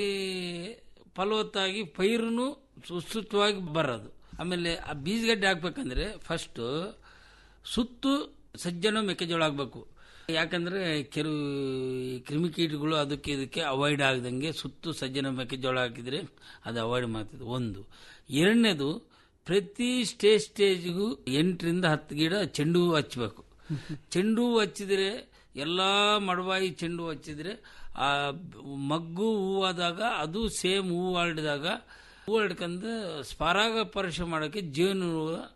ಫಲವತ್ತಾಗಿ ಪೈರುನು ಸುಸ್ತುತವಾಗಿ ಬರೋದು ಆಮೇಲೆ ಆ ಬೀಜಗಡ್ಡೆ ಹಾಕ್ಬೇಕಂದ್ರೆ ಫಸ್ಟು ಸುತ್ತು ಸಜ್ಜನ ಮೆಕ್ಕೆಜೋಳ ಆಗಬೇಕು ಯಾಕಂದ್ರೆ ಕೆಲವು ಕ್ರಿಮಿಕೀಟಗಳು ಅದಕ್ಕೆ ಇದಕ್ಕೆ ಅವಾಯ್ಡ್ ಆಗದಂಗೆ ಸುತ್ತು ಸಜ್ಜನ ಮೆಕ್ಕೆಜೋಳ ಹಾಕಿದ್ರೆ ಅದು ಅವಾಯ್ಡ್ ಮಾಡ್ತದೆ ಒಂದು ಎರಡನೇದು ಪ್ರತಿ ಸ್ಟೇಜ್ ಸ್ಟೇಜ್ಗೂ ಎಂಟರಿಂದ ಹತ್ತು ಗಿಡ ಚೆಂಡು ಹೂವು ಹಚ್ಚಬೇಕು ಚೆಂಡು ಹೂವು ಹಚ್ಚಿದ್ರೆ ಎಲ್ಲ ಮಡವಾಯಿ ಚೆಂಡು ಹೂವು ಹಚ್ಚಿದ್ರೆ ಆ ಮಗ್ಗು ಹೂವಾದಾಗ ಅದು ಸೇಮ್ ಹೂವು ಹರಡಿದಾಗ ಹೂವು ಹರಡ್ಕೊಂಡು ಸ್ಪರಾಗ ಪರೀಕ್ಷೆ ಮಾಡೋಕ್ಕೆ ಜೇನು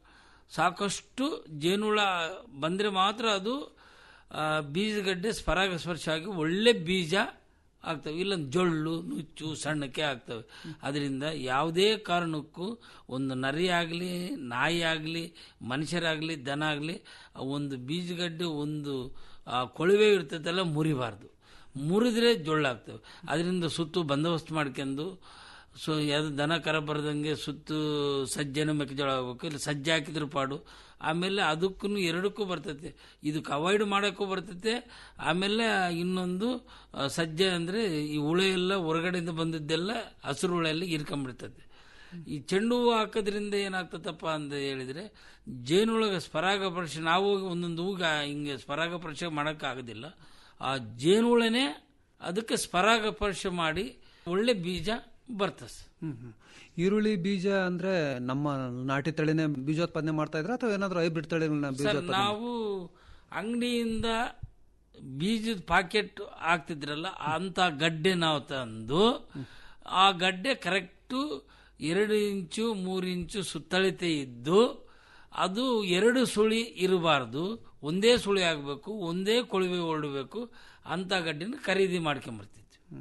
ಸಾಕಷ್ಟು ಜೇನುಹುಳ ಬಂದರೆ ಮಾತ್ರ ಅದು ಆ, ಬೀಜಗಡ್ಡೆ ಸ್ಪರಾಗ ಸ್ಪರ್ಶ ಆಗಿ ಒಳ್ಳೆ ಬೀಜ ಆಗ್ತವೆ ಇಲ್ಲ ಜೊಳ್ಳು ನುಚ್ಚು ಸಣ್ಣಕ್ಕೆ ಆಗ್ತವೆ ಅದರಿಂದ ಯಾವುದೇ ಕಾರಣಕ್ಕೂ ಒಂದು ನರಿ ಆಗಲಿ ನಾಯಿ ಆಗಲಿ ಮನುಷ್ಯರಾಗಲಿ ದನ ಆಗಲಿ ಒಂದು ಬೀಜಗಡ್ಡೆ ಒಂದು ಆ, ಕೊಳವೆ ಇರ್ತದಲ್ಲ ಮುರಿಬಾರ್ದು ಮುರಿದ್ರೆ ಜೊಳ್ಳಾಗ್ತವೆ ಅದರಿಂದ ಸುತ್ತು ಬಂದೋಬಸ್ತ್ ಮಾಡ್ಕೊಂಡು ಸೊ ಯಾವುದು ದನ ಕರ ಬರದಂಗೆ ಸುತ್ತು ಸಜ್ಜನ ಮೆಕ್ಕೆಜೋಳ ಆಗಬೇಕು ಇಲ್ಲ ಸಜ್ಜೆ ಹಾಕಿದ್ರು ಪಾಡು ಆಮೇಲೆ ಅದಕ್ಕೂ ಎರಡಕ್ಕೂ ಬರ್ತೈತೆ ಇದಕ್ಕೆ ಅವಾಯ್ಡ್ ಮಾಡೋಕ್ಕೂ ಬರ್ತೈತೆ ಆಮೇಲೆ ಇನ್ನೊಂದು ಆ, ಸಜ್ಜೆ ಅಂದರೆ ಈ ಹುಳ ಎಲ್ಲ ಹೊರಗಡೆಯಿಂದ ಬಂದಿದ್ದೆಲ್ಲ ಹಸಿರು ಹುಳ ಎಲ್ಲ ಇರ್ಕೊಂಡ್ಬಿಡ್ತದೆ ಈ ಚೆಂಡು ಹೂವು ಹಾಕೋದ್ರಿಂದ ಏನಾಗ್ತದಪ್ಪ ಅಂತ ಹೇಳಿದ್ರೆ ಜೇನುಳಗ ಸ್ಪರಾಗ ಪರೀಕ್ಷೆ ನಾವು ಒಂದೊಂದು ಹೂಗ ಹಿಂಗೆ ಸ್ಪರಾಗ ಪರೀಕ್ಷೆ ಮಾಡೋಕ್ಕಾಗೋದಿಲ್ಲ ಆ ಜೇನುಹುಳನೇ ಅದಕ್ಕೆ ಸ್ಪರಾಗ ಪರೀಕ್ಷೆ ಮಾಡಿ ಒಳ್ಳೆ ಬೀಜ ಬರ್ತದೆ ಹ್ಮ್ ಹ್ಮ್. ಈರುಳ್ಳಿ ಬೀಜ ಅಂದ್ರೆ ನಮ್ಮ ನಾಟಿ ತಳಿನೇ ಬೀಜೋತ್ಪಾದನೆ ಮಾಡ್ತಾ ಇದ್ರ ಅಥವಾ ಏನಾದ್ರು ಹೈಬ್ರಿಡ್ ತಳಿಗಳನ್ನ ಸರ್ ಬೀಜೋತ್ಪಾದನೆ ನಾವು ಅಂಗಡಿಯಿಂದ ಬೀಜದ ಪಾಕೆಟ್ ಹಾಕ್ತಿದ್ರಲ್ಲ ಅಂತ ಗಡ್ಡೆ ನಾವು ತಂದು ಆ ಗಡ್ಡೆ ಕರೆಕ್ಟು ಎರಡು ಇಂಚು ಮೂರು ಇಂಚು ಸುತ್ತಳತೆ ಇದ್ದು ಅದು ಎರಡು ಸುಳಿ ಇರಬಾರ್ದು ಒಂದೇ ಸುಳಿ ಆಗಬೇಕು ಒಂದೇ ಕೊಳವೆ ಹೊರಡಬೇಕು ಅಂತ ಗಡ್ಡೆನ ಖರೀದಿ ಮಾಡ್ಕೊಂಬರ್ತಿದ್ವಿ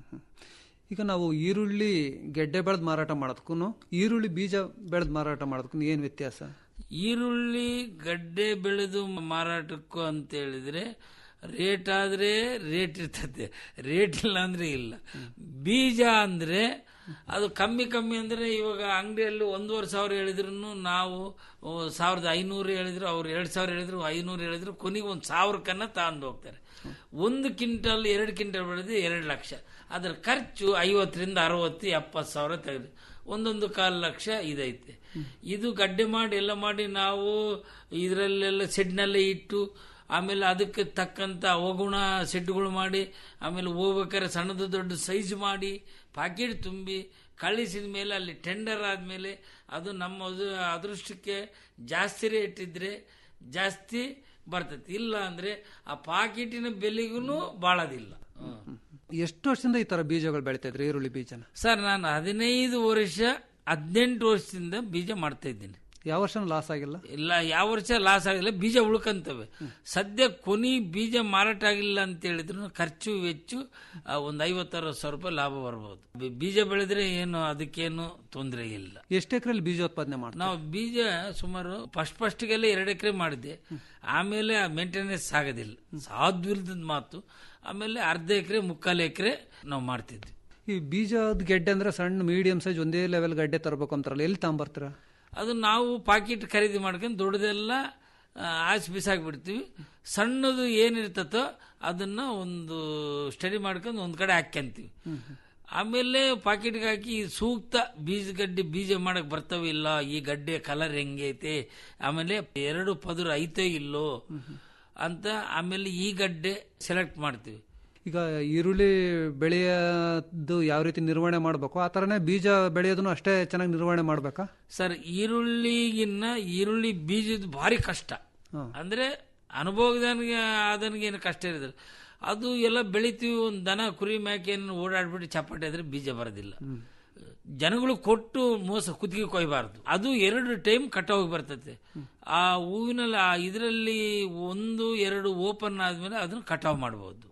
ಈಗ ನಾವು ಈರುಳ್ಳಿ ಗೆಡ್ಡೆ ಬೆಳೆದ್ ಮಾರಾಟ ಮಾಡೋದಕ್ಕೂ ಈರುಳ್ಳಿ ಬೀಜ ಬೆಳೆದ್ ಮಾರಾಟ ಮಾಡೋದಕ್ಕೂ ಏನ್ ವ್ಯತ್ಯಾಸ ಈರುಳ್ಳಿ ಗಡ್ಡೆ ಬೆಳೆದು ಮಾರಾಟಕ್ಕೂ ಅಂತ ಹೇಳಿದ್ರೆ ರೇಟ್ ಆದ್ರೆ ರೇಟ್ ಇರ್ತದೆ ರೇಟ್ ಇಲ್ಲ ಅಂದ್ರೆ ಇಲ್ಲ ಬೀಜ ಅಂದ್ರೆ ಅದು ಕಮ್ಮಿ ಕಮ್ಮಿ ಅಂದ್ರೆ ಇವಾಗ ಅಂಗಡಿಯಲ್ಲಿ ಒಂದೂವರೆ ಸಾವಿರ ಹೇಳಿದ್ರು ನಾವು ಓ, ಸಾವಿರದ ಐನೂರು ಹೇಳಿದ್ರು ಅವ್ರು ಎರಡು ಸಾವಿರ ಹೇಳಿದ್ರು ಐನೂರು ಹೇಳಿದ್ರು ಕೊನೆಗೆ ಒಂದು ಸಾವಿರಕ್ಕನ್ನ ತಗೊಂಡು ಹೋಗ್ತಾರೆ ಒಂದು ಕ್ವಿಂಟಲ್ ಎರಡು ಕ್ವಿಂಟಲ್ ಬೆಳೆದು ಎರಡು ಲಕ್ಷ ಅದರ ಖರ್ಚು ಐವತ್ತರಿಂದ ಅರವತ್ತು ಎಪ್ಪತ್ತು ಸಾವಿರ ತೆಗೆದು ಒಂದೊಂದು ಕಾಲು ಲಕ್ಷ ಇದೈತೆ ಇದು ಗಡ್ಡೆ ಮಾಡಿ ಎಲ್ಲ ಮಾಡಿ ನಾವು ಇದರಲ್ಲೆಲ್ಲ ಸೆಡ್ನಲ್ಲೇ ಇಟ್ಟು ಆಮೇಲೆ ಅದಕ್ಕೆ ತಕ್ಕಂತ ಅವಗುಣ ಸೆಡ್ಗಳು ಮಾಡಿ ಆಮೇಲೆ ಹೋಗ್ಬೇಕಾದ್ರೆ ಸಣ್ಣದು ದೊಡ್ಡ ಸೈಜ್ ಮಾಡಿ ಪಾಕೆಟ್ ತುಂಬಿ ಕಳಿಸಿದ ಮೇಲೆ ಅಲ್ಲಿ ಟೆಂಡರ್ ಆದಮೇಲೆ ಅದು ನಮ್ಮ ಅದು- ಅದೃಷ್ಟಕ್ಕೆ ಜಾಸ್ತಿ ರೇಟ್ ಇದ್ರೆ ಜಾಸ್ತಿ ಬರ್ತೈತಿ ಇಲ್ಲ ಅಂದ್ರೆ ಆ ಪಾಕೆಟಿನ ಬೆಲೆಗೂ ಬಾಳೋದಿಲ್ಲ ಹ್ಮ್. ಎಷ್ಟು ವರ್ಷದಿಂದ ಈ ತರ ಬೀಜಗಳು ಬೆಳಿತಾ ಇದ್ರಿ ಈರುಳ್ಳಿ ಬೀಜನ ಸರ್ ನಾನು ಹದಿನೈದು ವರ್ಷ ಹದಿನೆಂಟು ವರ್ಷದಿಂದ ಬೀಜ ಮಾಡ್ತಾ ಇದ್ದೀನಿ ಯಾವ ವರ್ಷ ಲಾಸ್ ಆಗಿಲ್ಲ ಇಲ್ಲ ಯಾವ ವರ್ಷ ಲಾಸ್ ಆಗಿಲ್ಲ ಬೀಜ ಉಳ್ಕಂತವೆ ಸದ್ಯ ಕೊನಿ ಬೀಜ ಮಾರಾಟ ಆಗಿಲ್ಲ ಅಂತ ಹೇಳಿದ್ರು ಖರ್ಚು ವೆಚ್ಚು ಆ, ಒಂದು ಐವತ್ತಾರು ಸಾವಿರ ರೂಪಾಯಿ ಲಾಭ ಬರ್ಬೋದು ಬಿ- ಬೀಜ ಬೆಳೆದ್ರೆ ಏನು ಅದಕ್ಕೇನು ತೊಂದರೆ ಇಲ್ಲ ಎಷ್ಟು ಎಕರೆಲಿ ಬೀಜೋತ್ಪಾದನೆ ಮಾಡ್ತಾರೆ ನಾವು ಬೀಜ ಸುಮಾರು ಫಸ್ಟ್ ಫಸ್ಟ್ಗೆಲ್ಲ ಎರಡು ಎಕರೆ ಮಾಡಿದ್ದೆ ಆಮೇಲೆ ಆ ಮೇಂಟೆನೆನ್ಸ್ ಆಗೋದಿಲ್ಲ ಸಾಧ್ವಿಲ್ದದ ಮಾತು ಆಮೇಲೆ ಅರ್ಧ ಎಕರೆ ಮುಕ್ಕಾಲು ಎಕರೆ ನಾವು ಮಾಡ್ತಿದ್ವಿ ಈ ಬೀಜದ ಗೆಡ್ಡೆ ಅಂದ್ರೆ ಸಣ್ಣ ಮೀಡಿಯಂ ಸೈಜ್ ಒಂದೇ ಲೆವೆಲ್ ಗಡ್ಡೆ ತರಬೇಕು ಅಂತಾರಲ್ಲ ಎಲ್ಲಿ ತಗೊಂಬರ್ತೀರ ಅದು ನಾವು ಪಾಕೆಟ್ ಖರೀದಿ ಮಾಡ್ಕೊಂಡು ದೊಡ್ಡದೆಲ್ಲ ಆ, ಆಚೆ ಬಿಸಾಕ್ಬಿಡ್ತೀವಿ ಸಣ್ಣದು ಏನಿರ್ತತೋ ಅದನ್ನ ಒಂದು ಸ್ಟಡಿ ಮಾಡ್ಕೊಂಡು ಒಂದು ಕಡೆ ಹಾಕ್ಯಂತೀವಿ ಆಮೇಲೆ ಪಾಕೆಟ್ಗೆ ಹಾಕಿ ಈ ಸೂಕ್ತ ಬೀಜ ಗಡ್ಡೆ ಬೀಜ ಮಾಡಕ್ ಬರ್ತವೆ ಇಲ್ಲ ಈ ಗಡ್ಡೆ ಕಲರ್ ಹೆಂಗೈತೆ ಆಮೇಲೆ ಎರಡು ಪದುರು ಐತೋ ಇಲ್ಲೋ ಅಂತ ಆಮೇಲೆ ಈ ಗಡ್ಡೆ ಸೆಲೆಕ್ಟ್ ಮಾಡ್ತೀವಿ ಈಗ ಈರುಳ್ಳಿ ಬೆಳೆಯೋದು ಯಾವ ರೀತಿ ನಿರ್ವಹಣೆ ಮಾಡಬೇಕು ಆ ಥರನೇ ಬೀಜ ಬೆಳೆಯೋದನ್ನು ಅಷ್ಟೇ ಚೆನ್ನಾಗಿ ನಿರ್ವಹಣೆ ಮಾಡಬೇಕಾ ಸರ್ ಈರುಳ್ಳಿಗಿನ್ನ ಈರುಳ್ಳಿ ಬೀಜದ ಭಾರಿ ಕಷ್ಟ ಅಂದ್ರೆ ಅನುಭವದವನಿಗೆ ಆದನಿಗೆ ಏನು ಕಷ್ಟ ಇರೋದಿಲ್ಲ ಅದು ಎಲ್ಲ ಬೆಳಿತೀವಿ ಒಂದು ದನ ಕುರಿ ಮೇಕೆಯನ್ನು ಓಡಾಡ್ಬಿಟ್ಟು ಚಪಾಟಿ ಆದ್ರೆ ಬೀಜ ಬರೋದಿಲ್ಲ ಜನಗಳು ಕೊಟ್ಟು ಮೋಸ ಕುತ್ತಿಗೆ ಕೊಯ್ಬಾರ್ದು ಅದು ಎರಡು ಟೈಮ್ ಕಟಾವಿಗೆ ಬರ್ತದೆ ಆ ಹೂವಿನಲ್ಲಿ ಆ ಇದರಲ್ಲಿ ಒಂದು ಎರಡು ಓಪನ್ ಆದ್ಮೇಲೆ ಅದನ್ನ ಕಟಾವ್ ಮಾಡಬಹುದು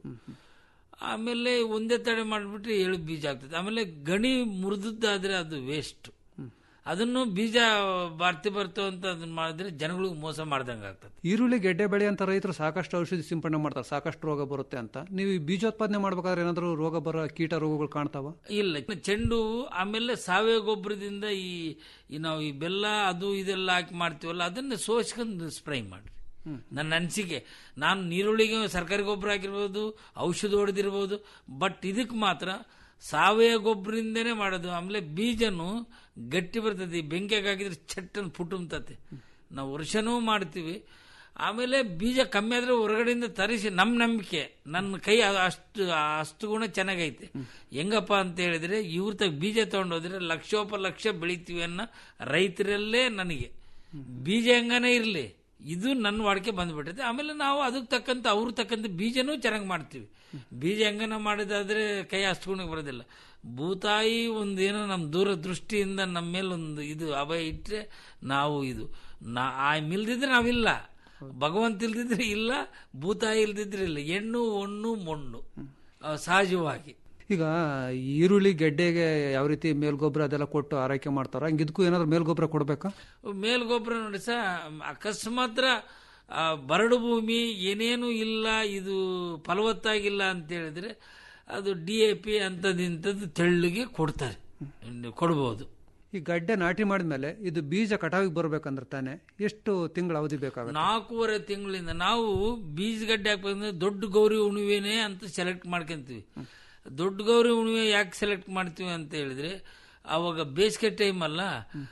ಆಮೇಲೆ ಒಂದೇ ತಡೆ ಮಾಡಿಬಿಟ್ರೆ ಏಳು ಬೀಜ ಆಗ್ತದೆ ಆಮೇಲೆ ಗಣಿ ಮುರಿದದ್ದಾದ್ರೆ ಅದು ವೇಸ್ಟ್ ಅದನ್ನು ಬೀಜ ಬರ್ತಿ ಬರ್ತು ಅಂತ ಅದನ್ನ ಮಾಡಿದ್ರೆ ಜನಗಳಿಗೆ ಮೋಸ ಮಾಡ್ದಂಗೆ ಆಗ್ತದೆ ಈರುಳ್ಳಿ ಗೆಡ್ಡೆ ಬೆಳೆ ಅಂತ ರೈತರು ಸಾಕಷ್ಟು ಔಷಧಿ ಸಿಂಪಡಣೆ ಮಾಡ್ತಾರೆ ಸಾಕಷ್ಟು ರೋಗ ಬರುತ್ತೆ ಅಂತ ನೀವು ಈ ಬೀಜೋತ್ಪಾದನೆ ಮಾಡ್ಬೇಕಾದ್ರೆ ಏನಾದರೂ ರೋಗ ಬರೋ ಕೀಟ ರೋಗಗಳು ಕಾಣ್ತಾವ ಇಲ್ಲ ಚೆಂಡು ಹೂವು, ಆಮೇಲೆ ಸಾವಯವ ಗೊಬ್ಬರದಿಂದ ಈ ಈ ನಾವು ಈ ಬೆಲ್ಲ ಅದು ಇದೆಲ್ಲ ಹಾಕಿ ಮಾಡ್ತೀವಲ್ಲ ಅದನ್ನ ಸೋಸ್ಕೊಂಡು ಸ್ಪ್ರೈ ಮಾಡಿ ನನ್ನ ಅನಿಸಿಕೆ ನಾನು ನೀರುಳ್ಳಿಗೆ ಸರ್ಕಾರಿ ಗೊಬ್ಬರ ಹಾಕಿರ್ಬೋದು ಔಷಧ ಹೊಡೆದಿರ್ಬೋದು ಬಟ್ ಇದಕ್ಕೆ ಮಾತ್ರ ಸಾವಯವ ಗೊಬ್ಬರದಿಂದನೇ ಮಾಡೋದು ಆಮೇಲೆ ಬೀಜನು ಗಟ್ಟಿ ಬರ್ತದೆ ಈ ಬೆಂಕಿಗೆ ಹಾಕಿದ್ರೆ ಚಟ್ಟನ್ ಪುಟುಮ್ತತೆ ನಾವು ವರ್ಷನೂ ಮಾಡ್ತೀವಿ ಆಮೇಲೆ ಬೀಜ ಕಮ್ಮಿ ಆದ್ರೆ ಹೊರಗಡೆಯಿಂದ ತರಿಸಿ ನಮ್ಮ ನಂಬಿಕೆ ನನ್ನ ಕೈ ಅದು ಅಷ್ಟು ಅಷ್ಟು ಗುಣ ಚೆನ್ನಾಗೈತೆ ಹೆಂಗಪ್ಪ ಅಂತ ಹೇಳಿದ್ರೆ ಇವ್ರ ತಗ ಬೀಜ ತಗೊಂಡೋದ್ರೆ ಲಕ್ಷೋಪಲಕ್ಷ ಬೆಳಿತೀವಿ ಅನ್ನೋ ರೈತರಲ್ಲೇ ನನಗೆ ಬೀಜ ಹೆಂಗನೇ ಇರಲಿ ಇದು ನನ್ನ ವಾಡಿಕೆ ಬಂದ್ಬಿಟ್ಟೈತೆ ಆಮೇಲೆ ನಾವು ಅದಕ್ಕೆ ತಕ್ಕಂತ ಅವ್ರ ತಕ್ಕಂತ ಬೀಜನೂ ಚೆನ್ನಾಗಿ ಮಾಡ್ತೀವಿ ಬೀಜ ಹೆಂಗನ ಮಾಡಿದಾದ್ರೆ ಕೈ ಅಷ್ಟುಗುಣಕ್ಕೆ ಬರೋದಿಲ್ಲ ಭೂತಾಯಿ ಒಂದು ಏನೋ ನಮ್ಮ ದೂರದೃಷ್ಟಿಯಿಂದ ನಮ್ಮ ಮೇಲೆ ಒಂದು ಇದು ಅಭಯ ಇಟ್ಟರೆ ನಾವು ಇದು ನಾ ಆ ಮಿಲ್ದಿದ್ರೆ ನಾವಿಲ್ಲ ಭಗವಂತ ಇಲ್ದಿದ್ರೆ ಇಲ್ಲ ಭೂತಾಯಿ ಇಲ್ದಿದ್ರೆ ಇಲ್ಲ ಹೆಣ್ಣು ಒಣ್ಣು ಮೊಣ್ಣು ಆ, ಸಹಜವಾಗಿ ಈಗ ಈರುಳ್ಳಿ ಗೆಡ್ಡೆಗೆ ಯಾವ ರೀತಿ ಮೇಲ್ಗೊಬ್ಬರ ಅದೆಲ್ಲ ಕೊಟ್ಟು ಆರೈಕೆ ಮಾಡ್ತಾರ ಹಂಗೆ ಇದಕ್ಕೂ ಏನಾದ್ರು ಮೇಲ್ಗೊಬ್ಬರ ಕೊಡ್ಬೇಕಾ ಮೇಲ್ ಗೊಬ್ಬರ ನೋಡಿ ಸಹ ಅಕಸ್ಮಾತ್ರ ಆ, ಬರಡು ಭೂಮಿ ಏನೇನು ಇಲ್ಲ ಇದು ಫಲವತ್ತಾಗಿಲ್ಲ ಅಂತ ಹೇಳಿದ್ರೆ ಅದು ಡಿ ಎ ಪಿ ಅಂಥದ್ದು ತೆಳ್ಳಿಗೆ ಕೊಡ್ತಾರೆ ಕೊಡ್ಬೋದು ಈ ಗಡ್ಡೆ ನಾಟಿ ಮಾಡಿದ್ಮೇಲೆ ಇದು ಬೀಜ ಕಟಾವಿಗೆ ಬರ್ಬೇಕಂದ್ರೆ ತಾನೆ ಎಷ್ಟು ತಿಂಗಳ ಅವಧಿ ಬೇಕಾಗುತ್ತೆ ನಾಲ್ಕೂವರೆ ತಿಂಗಳಿಂದ ನಾವು ಬೀಜಗಡ್ಡೆ ಹಾಕ್ಬೇಕಂದ್ರೆ ದೊಡ್ಡ ಗೌರಿ ಉಣಿವೆನೇ ಅಂತ ಸೆಲೆಕ್ಟ್ ಮಾಡ್ಕೊಂತೀವಿ ದೊಡ್ಡ ಗೌರಿ ಉಣಿವೆ ಯಾಕೆ ಸೆಲೆಕ್ಟ್ ಮಾಡ್ತೀವಿ ಅಂತ ಹೇಳಿದ್ರೆ ಅವಾಗ ಬೇಸಿಗೆ ಟೈಮ್ ಅಲ್ಲ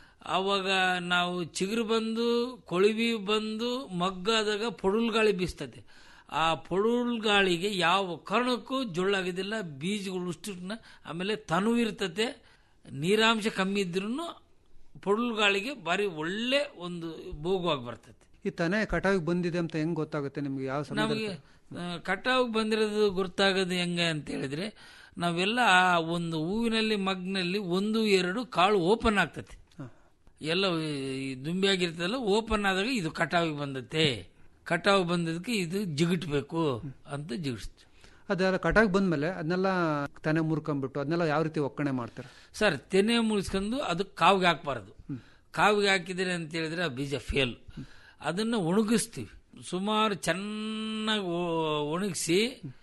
ಅವಾಗ ನಾವು ಚಿಗುರು ಬಂದು ಕೊಳಿವಿ ಬಂದು ಮಗ್ಗಾದಾಗ ಪೊಡುಲ್ ಗಾಳಿ ಬೀಸ್ತದೆ ಆ ಪೊಡುಲ್ ಗಾಳಿಗೆ ಯಾವ ಕಾರಣಕ್ಕೂ ಜೊಳ್ಳಾಗೋದಿಲ್ಲ ಬೀಜಗಳು ಉಷ್ಣ ಆಮೇಲೆ ತನುವು ಇರ್ತತೆ ನೀರಾಂಶ ಕಮ್ಮಿ ಇದ್ರೂ ಪೊಡುಲ್ ಗಾಳಿಗೆ ಭಾರಿ ಒಳ್ಳೆ ಒಂದು ಭೋಗವಾಗಿ ಬರ್ತದೆ ಈ ತಾನೇ ಕಟಾವಿಗೆ ಬಂದಿದೆ ಅಂತ ಹೆಂಗ್ ಗೊತ್ತಾಗುತ್ತೆ ನಿಮ್ಗೆ ಯಾವ ನಮಗೆ ಸಮಯದಲ್ಲಿ ಕಟಾವ್ ಬಂದಿರೋದು ಗುರ್ತಾಗೋದು ಹೆಂಗೆ ಅಂತ ಹೇಳಿದ್ರೆ ನಾವೆಲ್ಲ ಆ ಒಂದು ಹೂವಿನಲ್ಲಿ ಮಗ್ನಲ್ಲಿ ಒಂದು ಎರಡು ಕಾಳು ಓಪನ್ ಆಗ್ತದೆ ಎಲ್ಲ ಈ ದುಂಬಿ ಆಗಿರ್ತದಲ್ಲ ಓಪನ್ ಆದಾಗ ಇದು ಕಟಾವಿಗೆ ಬಂದತೆ ಕಟಾವು ಬಂದದಕ್ಕೆ ಇದು ಜಿಗಿಟ್ಬೇಕು ಅಂತ ಜಿಗಿಸ್ತು ಅದೆಲ್ಲ ಕಟಾವಿಗೆ ಬಂದ್ಮೇಲೆ ಅದನ್ನೆಲ್ಲ ತಾನೇ ಮುರ್ಕೊಂಡ್ಬಿಟ್ಟು ಅದನ್ನೆಲ್ಲ ಯಾವ ರೀತಿ ಒಕ್ಕಣೆ ಮಾಡ್ತಾರೆ ಸರ್ ತೆನೆ ಮುಳಿಸ್ಕೊಂಡು ಅದು ಕಾವಿಗೆ ಹಾಕ್ಬಾರ್ದು ಕಾವಿಗೆ ಹಾಕಿದ್ರೆ ಅಂತ ಹೇಳಿದ್ರೆ ಆ ಬೀಜ ಫೇಲ್ ಅದನ್ನ ಒಣಗಿಸ್ತೀವಿ ಸುಮಾರು ಚೆನ್ನಾಗಿ ಒಣಗಿಸಿ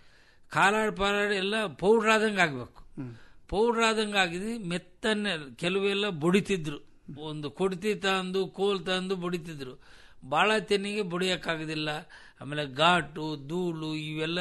ಕಾಲಾಡ್ ಪಾಲಾಡ್ ಎಲ್ಲ ಪೌಡ್ರ್ ಆದಂಗೆ ಆಗ್ಬೇಕು ಪೌಡ್ರ್ ಆದಂಗೆ ಆಗಿದ್ರೆ ಮೆತ್ತನೆ ಕೆಲವೆಲ್ಲ ಬಡಿತಿದ್ರು ಒಂದು ಕೊಡ್ತಿ ತಂದು ಕೋಲ್ ತಂದು ಬಡಿತಿದ್ರು ಭಾಳ ತೆನ್ನಿಗೆ ಬಡಿಯೋಕ್ಕಾಗೋದಿಲ್ಲ ಆಮೇಲೆ ಘಾಟು ಧೂಳು ಇವೆಲ್ಲ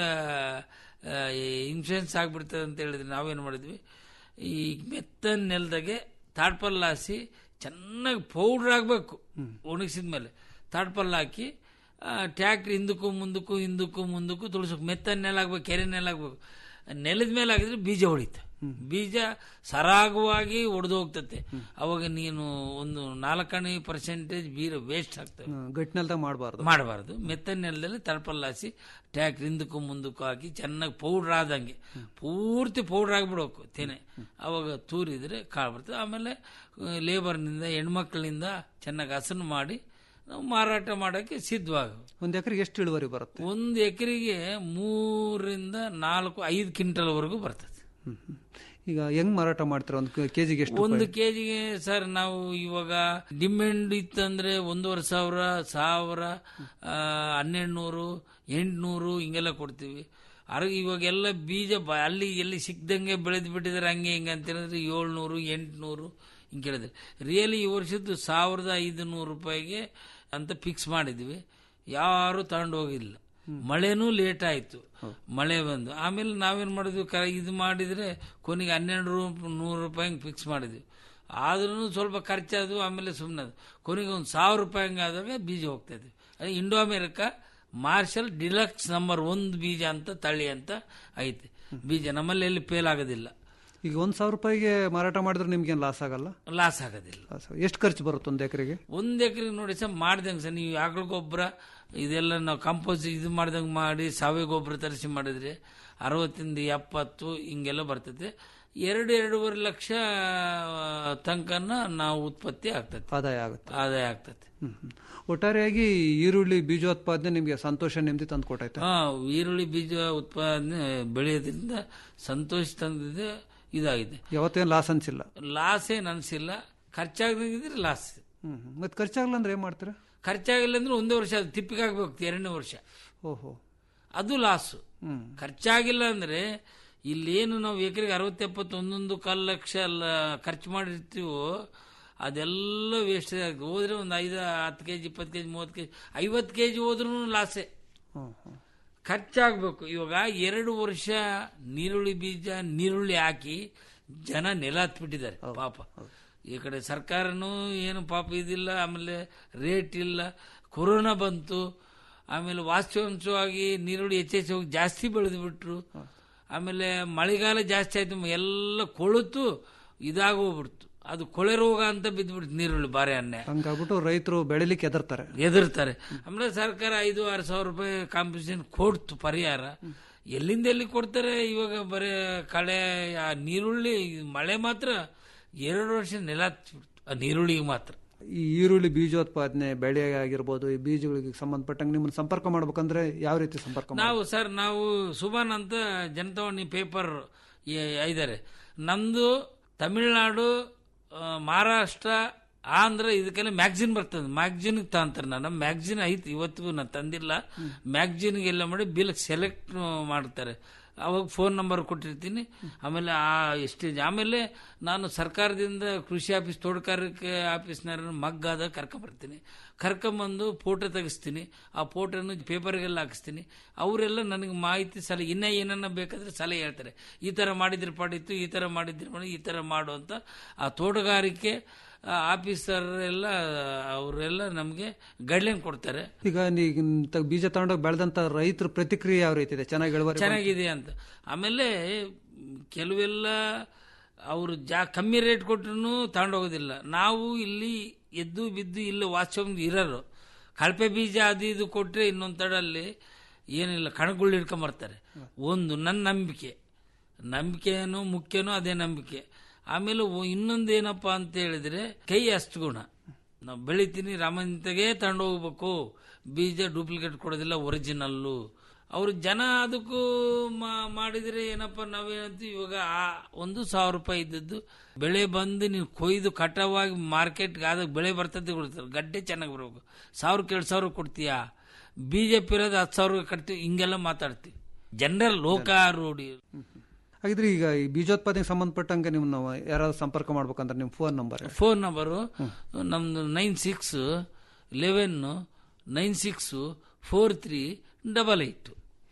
ಇನ್ಫ್ಲುಯೆನ್ಸ್ ಆಗ್ಬಿಡ್ತದೆ ಅಂತ ಹೇಳಿದ್ರೆ ನಾವೇನು ಮಾಡಿದ್ವಿ ಈ ಮೆತ್ತನ ನೆಲದಾಗೆ ತಾಡ್ಪಲ್ ಹಾಸಿ ಚೆನ್ನಾಗಿ ಪೌಡ್ರ್ ಆಗಬೇಕು ಒಣಗಿಸಿದ ಮೇಲೆ ತಾಡ್ಪಲ್ ಹಾಕಿ ಟ್ಯಾಕ್ಟ್ರಿ ಹಿಂದಕ್ಕೂ ಮುಂದಕ್ಕೂ ಹಿಂದಕ್ಕೂ ಮುಂದಕ್ಕೂ ತುಳಿಸ್ಬೇಕು ಮೆತ್ತನ ನೆಲ ಆಗ್ಬೇಕು ಕೆರೆ ನೆಲ ಆಗ್ಬೇಕು ನೆಲದ ಮೇಲೆ ಆಗಿದ್ರೆ ಬೀಜ ಹೊಡಿತ ಬೀಜ ಸರಾಗವಾಗಿ ಒಡೆದು ಹೋಗ್ತತೆ ಅವಾಗ ನೀನು ಒಂದು ನಾಲ್ಕನೇ ಪರ್ಸೆಂಟೇಜ್ ಬೀರ ವೇಸ್ಟ್ ಆಗ್ತದೆ ಗಟ್ಟಿನೆಲ್ದಾಗ ಮಾಡಬಾರ್ದು ಮಾಡಬಾರ್ದು ಮೆತ್ತನ ನೆಲದಲ್ಲಿ ತಳಪಲ್ಲಾಸಿ ಟ್ಯಾಕ್ ಹಿಂದಕ್ಕೂ ಮುಂದಕ್ಕೂ ಹಾಕಿ ಚೆನ್ನಾಗಿ ಪೌಡ್ರ್ ಆದಂಗೆ ಪೂರ್ತಿ ಪೌಡ್ರ್ ಆಗಿಬಿಡ್ಬೇಕು ತೆನೆ ಅವಾಗ ತೂರಿದ್ರೆ ಕಾಳು ಬರ್ತದೆ ಆಮೇಲೆ ಲೇಬರ್ನಿಂದ ಹೆಣ್ಮಕ್ಳಿಂದ ಚೆನ್ನಾಗಿ ಹಸನು ಮಾಡಿ ನಾವು ಮಾರಾಟ ಮಾಡೋಕ್ಕೆ ಸಿದ್ಧವಾಗ ಒಂದ್ ಎಕರೆಗೆ ಎಷ್ಟು ಇಳುವರಿ ಬರುತ್ತೆ ಒಂದು ಎಕರೆಗೆ ಮೂರರಿಂದ ನಾಲ್ಕು ಐದು ಕ್ವಿಂಟಲ್ವರೆಗೂ ಬರ್ತದೆ ಈಗ ಹೆಂಗ್ ಮಾರಾಟ ಮಾಡ್ತೀರಾ ಒಂದು ಕೆಜಿಗೆ ಎಷ್ಟು ಒಂದು ರೂಪಾಯಿ? ಕೆಜಿಗೆ ಸರ್ ನಾವು ಇವಾಗ ಡಿಮ್ಯಾಂಡ್ ಇತ್ತಂದ್ರೆ ಒಂದೂವರೆ ಸಾವಿರ ಸಾವಿರ ಆ, ಹನ್ನೆರಡು ನೂರು ಎಂಟುನೂರು ಹಿಂಗೆಲ್ಲ ಕೊಡ್ತೀವಿ ಅರ ಇವಾಗೆಲ್ಲ ಬೀಜ ಬ- ಅಲ್ಲಿ ಎಲ್ಲಿ ಸಿಕ್ದಂಗೆ ಬೆಳೆದು ಬಿಟ್ಟಿದ್ದಾರೆ ಹಂಗೆ ಹಿಂಗೆ ಅಂತ ಹೇಳಿದ್ರೆ ಏಳ್ನೂರು ಎಂಟುನೂರು ಹಿಂಗೆ ಕೇಳಿದ್ರೆ ರಿಯಲಿ ಈ ವರ್ಷದ್ದು ಸಾವಿರದ ಐದು ನೂರು ರೂಪಾಯಿಗೆ ಅಂತ ಫಿಕ್ಸ್ ಮಾಡಿದ್ವಿ ಯಾರು ತಗೊಂಡು ಹೋಗಿಲ್ಲ ಮಳೆನೂ ಲೇಟ್ ಆಯಿತು ಮಳೆ ಬಂದು ಆಮೇಲೆ ನಾವೇನು ಮಾಡಿದ್ವಿ ಕ ಇದು ಮಾಡಿದರೆ ಕೊನೆಗೆ ಹನ್ನೆರಡು ರೂ ನೂರು ರೂಪಾಯಿ ಫಿಕ್ಸ್ ಮಾಡಿದ್ವಿ ಆದ್ರೂ ಸ್ವಲ್ಪ ಖರ್ಚಾದವು ಆಮೇಲೆ ಸುಮ್ಮನೆ ಕೊನೆಗೆ ಒಂದು ಸಾವಿರ ರೂಪಾಯಿ ಹಂಗೆ ಆದಾಗ ಬೀಜ ಹೋಗ್ತಾ ಇದ್ವಿ ಅದೇ Indo America Marshal deluxe number ಒಂದು ಬೀಜ ಅಂತ ತಳಿ ಅಂತ ಐತೆ ಬೀಜ ನಮ್ಮಲ್ಲಿ ಎಲ್ಲಿ ಫೇಲ್ ಆಗೋದಿಲ್ಲ ಈಗ ಒಂದ್ ಸಾವಿರ ರೂಪಾಯಿಗೆ ಮಾರಾಟ ಮಾಡಿದ್ರೆ ನಿಮ್ಗೇನು ಲಾಸ್ ಆಗಲ್ಲ ಲಾಸ್ ಆಗೋದಿಲ್ಲ ಎಷ್ಟು ಖರ್ಚು ಬರುತ್ತೆ ಒಂದು ಎಕರೆಗೆ ಒಂದು ಎಕರೆ ನೋಡಿ ಸರ್ ಮಾಡ್ದಂಗೆ ಸರ್ ನೀವು ಆಕಳ ಗೊಬ್ಬರ ಇದೆಲ್ಲ ನಾವು ಕಂಪೋಸ್ ಇದು ಮಾಡ್ದಂಗೆ ಮಾಡಿ ಸಾವಯವ ಗೊಬ್ಬರ ತರಿಸಿ ಮಾಡಿದ್ರೆ ಅರವತ್ತಿಂದ ಎಪ್ಪತ್ತು ಹಿಂಗೆಲ್ಲ ಬರ್ತದೆ ಎರಡು ಎರಡೂವರೆ ಲಕ್ಷ ತನಕನ ನಾವು ಉತ್ಪತ್ತಿ ಆಗ್ತದೆ ಆದಾಯ ಆಗುತ್ತೆ ಆದಾಯ ಆಗ್ತದೆ ಹ್ಮ್, ಹ್ಮ್. ಒಟ್ಟಾರೆಯಾಗಿ ಈರುಳ್ಳಿ ಬೀಜೋತ್ಪಾದನೆ ನಿಮಗೆ ಸಂತೋಷ ನೆಮ್ಮದಿ ತಂದು ಕೊಟ್ಟೈತೆ ಹಾ ಈರುಳ್ಳಿ ಬೀಜ ಉತ್ಪಾದನೆ ಬೆಳೆಯೋದ್ರಿಂದ ಸಂತೋಷ ತಂದಿದೆ ಇದಾಗಿದೆ ಯಾವತ್ತೇನು ಲಾಸ್ ಅನ್ಸಿಲ್ಲ ಲಾಸ್ ಏನು ಅನ್ಸಿಲ್ಲ ಖರ್ಚಾಗದಿದ್ರೆ ಲಾಸ್ ಹ್ಮ್ ಹ್ಮ್. ಮತ್ತೆ ಖರ್ಚಾಗಲ್ಲ ಅಂದ್ರೆ ಏನ್ ಮಾಡ್ತೀರಾ ಖರ್ಚಾಗಿಲ್ಲ ಅಂದ್ರೆ ಒಂದೇ ವರ್ಷ ಅದು ತಿಪ್ಪಿಗಾಗ್ಬೇಕು ಎರಡನೇ ವರ್ಷ ಓಹೋ ಅದು ಲಾಸು ಹ್ಮ್ ಖರ್ಚಾಗಿಲ್ಲ ಅಂದ್ರೆ ಇಲ್ಲೇನು ನಾವು ಎಕರೆಗೆ ಅರವತ್ತು ಎಪ್ಪತ್ತು ಒಂದೊಂದು ಕಾಲು ಲಕ್ಷ ಎಲ್ಲ ಖರ್ಚು ಮಾಡಿರ್ತೀವೋ ಅದೆಲ್ಲ ವೇಸ್ಟ್ ಆಗುತ್ತೆ ಹೋದ್ರೆ ಒಂದು ಐದು ಹತ್ತು ಕೆ ಜಿ ಇಪ್ಪತ್ತು ಕೆ ಜಿ ಮೂವತ್ತು ಕೆ ಜಿ ಐವತ್ತು ಕೆ ಜಿ ಹೋದ್ರೂ ಲಾಸೆ ಹ್ಮ್ ಹ್ಮ್. ಖರ್ಚಾಗಬೇಕು ಇವಾಗ ಎರಡು ವರ್ಷ ನೀರುಳ್ಳಿ ಬೀಜ ನೀರುಳ್ಳಿ ಹಾಕಿ ಜನ ನೆಲ ಹತ್ಬಿಟ್ಟಿದ್ದಾರೆ ಪಾಪ ಈ ಕಡೆ ಸರ್ಕಾರನೂ ಏನು ಪಾಪ ಇದಿಲ್ಲ ಆಮೇಲೆ ರೇಟ್ ಇಲ್ಲ ಕೊರೋನಾ ಬಂತು ಆಮೇಲೆ ವಾಸ್ತವಾಂಶವಾಗಿ ನೀರುಳ್ಳಿ ಹೆಚ್ಚೆಚ್ಚು ಹೋಗಿ ಜಾಸ್ತಿ ಬೆಳೆದು ಬಿಟ್ರು ಆಮೇಲೆ ಮಳೆಗಾಲ ಜಾಸ್ತಿ ಆಯ್ತು ಎಲ್ಲ ಕೊಳುತು ಇದಾಗೋಗ್ಬಿಡ್ತು ಅದು ಕೊಳೆ ರೋಗ ಅಂತ ಬಿದ್ದುಬಿಡ್ತು ನೀರುಳ್ಳಿ ಬಾರೆ ಅನ್ನೆ ಹಂಗಾಗ್ಬಿಟ್ಟು ರೈತರು ಬೆಳಿಲಿಕ್ಕೆ ಎದರ್ತಾರೆ ಎದುರ್ತಾರೆ ಆಮೇಲೆ ಸರ್ಕಾರ ಐದು ಆರು ಸಾವಿರ ರೂಪಾಯಿ ಕಾಂಪಿಟೇಷನ್ ಕೊಡ್ತು ಪರಿಹಾರ ಎಲ್ಲಿಂದ ಎಲ್ಲಿ ಕೊಡ್ತಾರೆ ಇವಾಗ ಬರೀ ಕಳೆ ಆ ನೀರುಳ್ಳಿ ಮಳೆ ಮಾತ್ರ ಎರಡು ವರ್ಷ ನೆಲ ಹತ್ಬಿಡ್ತು ಆ ನೀರುಳ್ಳಿಗೆ ಮಾತ್ರ ಈ ಈರುಳ್ಳಿ ಬೀಜೋತ್ಪಾದನೆ ಬೆಳೆ ಆಗಿರ್ಬೋದು ಈ ಬೀಜಗಳಿಗೆ ಸಂಬಂಧಪಟ್ಟಂಗೆ ನಿಮ್ಮನ್ನ ಸಂಪರ್ಕ ಮಾಡ್ಬೇಕಂದ್ರೆ ಯಾವ ರೀತಿ ಸಂಪರ್ಕ ಮಾಡ್ಬೇಕು? ನಾವು ಸರ್ ನಾವು ಸುಬಾನ್ ಅಂತ ಜನತಾವಾಣಿ ಪೇಪರ್ ಇದ್ದಾರೆ ನಮ್ದು ತಮಿಳ್ನಾಡು ಆ, ಮಹಾರಾಷ್ಟ್ರ ಆಂಧ್ರ ಇದಕ್ಕೆಲ್ಲ ಮ್ಯಾಗ್ಝಿನ್ ಬರ್ತದೆ ಮ್ಯಾಗ್ಝಿನ್ ತಗೊಂತಾರೆ ನಾನು ಮ್ಯಾಗ್ಝಿನ್ ಐತಿ ಇವತ್ತಿಗೂ ನಾನು ತಂದಿಲ್ಲ ಮ್ಯಾಗ್ಝಿನ್ಗೆ ಎಲ್ಲ ಮಾಡಿ ಬಿಲ್ ಸೆಲೆಕ್ಟ್ ಮಾಡ್ತಾರೆ ಅವಾಗ ಫೋನ್ ನಂಬರ್ ಕೊಟ್ಟಿರ್ತೀನಿ ಆಮೇಲೆ ಆ ಸ್ಟೇಜ್ ಆಮೇಲೆ ನಾನು ಸರ್ಕಾರದಿಂದ ಕೃಷಿ ಆಫೀಸ್ ತೋಟಗಾರಿಕೆ ಆಫೀಸ್ನವ್ರನ್ನ ಮಗ್ಗಾದ ಕರ್ಕೊಂಬರ್ತೀನಿ ಕರ್ಕೊಂಬಂದು ಫೋಟೋ ತೆಗಿಸ್ತೀನಿ ಆ ಫೋಟೋನ ಪೇಪರ್ಗೆಲ್ಲ ಹಾಕಿಸ್ತೀನಿ ಅವರೆಲ್ಲ ನನಗೆ ಮಾಹಿತಿ ಸಲಹೆ ಇನ್ನೂ ಏನನ್ನ ಬೇಕಾದ್ರೆ ಸಲಹೆ ಹೇಳ್ತಾರೆ ಈ ಥರ ಮಾಡಿದ್ರೆ ಪಾಡಿತ್ತು ಈ ಥರ ಮಾಡಿದ್ರೆ ಮಾಡಿ ಈ ಥರ ಮಾಡು ಅಂತ ಆ ತೋಟಗಾರಿಕೆ ಆ ಆಫೀಸರ್ ಎಲ್ಲ ಅವರೆಲ್ಲ ನಮಗೆ ಗೈಡ್ಲೈನ್ ಕೊಡ್ತಾರೆ ಈಗ ನೀ ಇಂಥ ಬೀಜ ತಗೊಂಡೋಗಿ ಬೆಳೆದಂತ ರೈತರ ಪ್ರತಿಕ್ರಿಯೆ ಯಾವ ರೀತಿ ಇದೆ ಚೆನ್ನಾಗಿ ಇಳುವರಿ ಬಂತು? ಚೆನ್ನಾಗಿದೆ ಅಂತ ಆಮೇಲೆ ಕೆಲವೆಲ್ಲ ಅವರು ಜಾ ಕಮ್ಮಿ ರೇಟ್ ಕೊಟ್ಟರು ತಗೊಂಡೋಗೋದಿಲ್ಲ ನಾವು ಇಲ್ಲಿ ಎದ್ದು ಬಿದ್ದು ಇಲ್ಲಿ ವಾಚ್ಯೊಂದು ಇರೋರು ಕಳಪೆ ಬೀಜ ಅದು ಇದು ಕೊಟ್ಟರೆ ಇನ್ನೊಂದು ತಡಲ್ಲಿ ಏನಿಲ್ಲ ಕಣಗುಳ್ಳು ಹಿಡ್ಕೊಂಬರ್ತಾರೆ ಒಂದು ನನ್ನ ನಂಬಿಕೆ ನಂಬಿಕೆನೂ ಮುಖ್ಯನೂ ಅದೇ ನಂಬಿಕೆ ಆಮೇಲೆ ಒ- ಇನ್ನೊಂದು ಏನಪ್ಪ ಅಂತ ಹೇಳಿದ್ರೆ ಕೈ ಅಷ್ಟು ಗುಣ ನಾವು ಬೆಳಿತೀನಿ ರಾಮಂತೆಗೆ ತಗೊಂಡೋಗ್ಬೇಕು ಬೀಜ ಡೂಪ್ಲಿಕೇಟ್ ಕೊಡೋದಿಲ್ಲ ಒರಿಜಿನಲ್ಲು ಅವ್ರು ಜನ ಅದಕ್ಕೂ ಮಾ- ಮಾಡಿದ್ರೆ ಏನಪ್ಪ ನಾವೇನಂತೀವಿ ಇವಾಗ ಆ ಒಂದು ಸಾವಿರ ರೂಪಾಯಿ ಇದ್ದದ್ದು ಬೆಳೆ ಬಂದು ನೀವು ಕೊಯ್ದು ಕಟಾವಾಗಿ ಮಾರ್ಕೆಟ್ಗೆ ಆದಾಗ ಬೆಳೆ ಬರ್ತದೆ ಕೊಡ್ತಾರೆ ಗಡ್ಡೆ ಚೆನ್ನಾಗಿ ಬರಬೇಕು ಸಾವಿರಕ್ಕೆ ಎರಡು ಸಾವಿರ ಕೊಡ್ತೀಯಾ ಬೀಜ ಇರೋದು ಹತ್ತು ಸಾವಿರ ಕಟ್ತೀವಿ ಹಿಂಗೆಲ್ಲ ಮಾತಾಡ್ತೀವಿ ಜನರಲ್ ಲೋಕ ರೋಡಿ ಹಾಗಿದ್ರೆ ಈಗ ಈ ಬೀಜೋತ್ಪಾದನೆಗೆ ಸಂಬಂಧಪಟ್ಟಂಗೆ ನೀವು ನಾವು ಯಾರಾದ್ರೂ ಸಂಪರ್ಕ ಮಾಡ್ಬೇಕಂದ್ರೆ ನಿಮ್ಮ ಫೋನ್ ನಂಬರ್ ಫೋನ್ ನಂಬರು ನಮ್ದು nine six eleven nine six four three double eight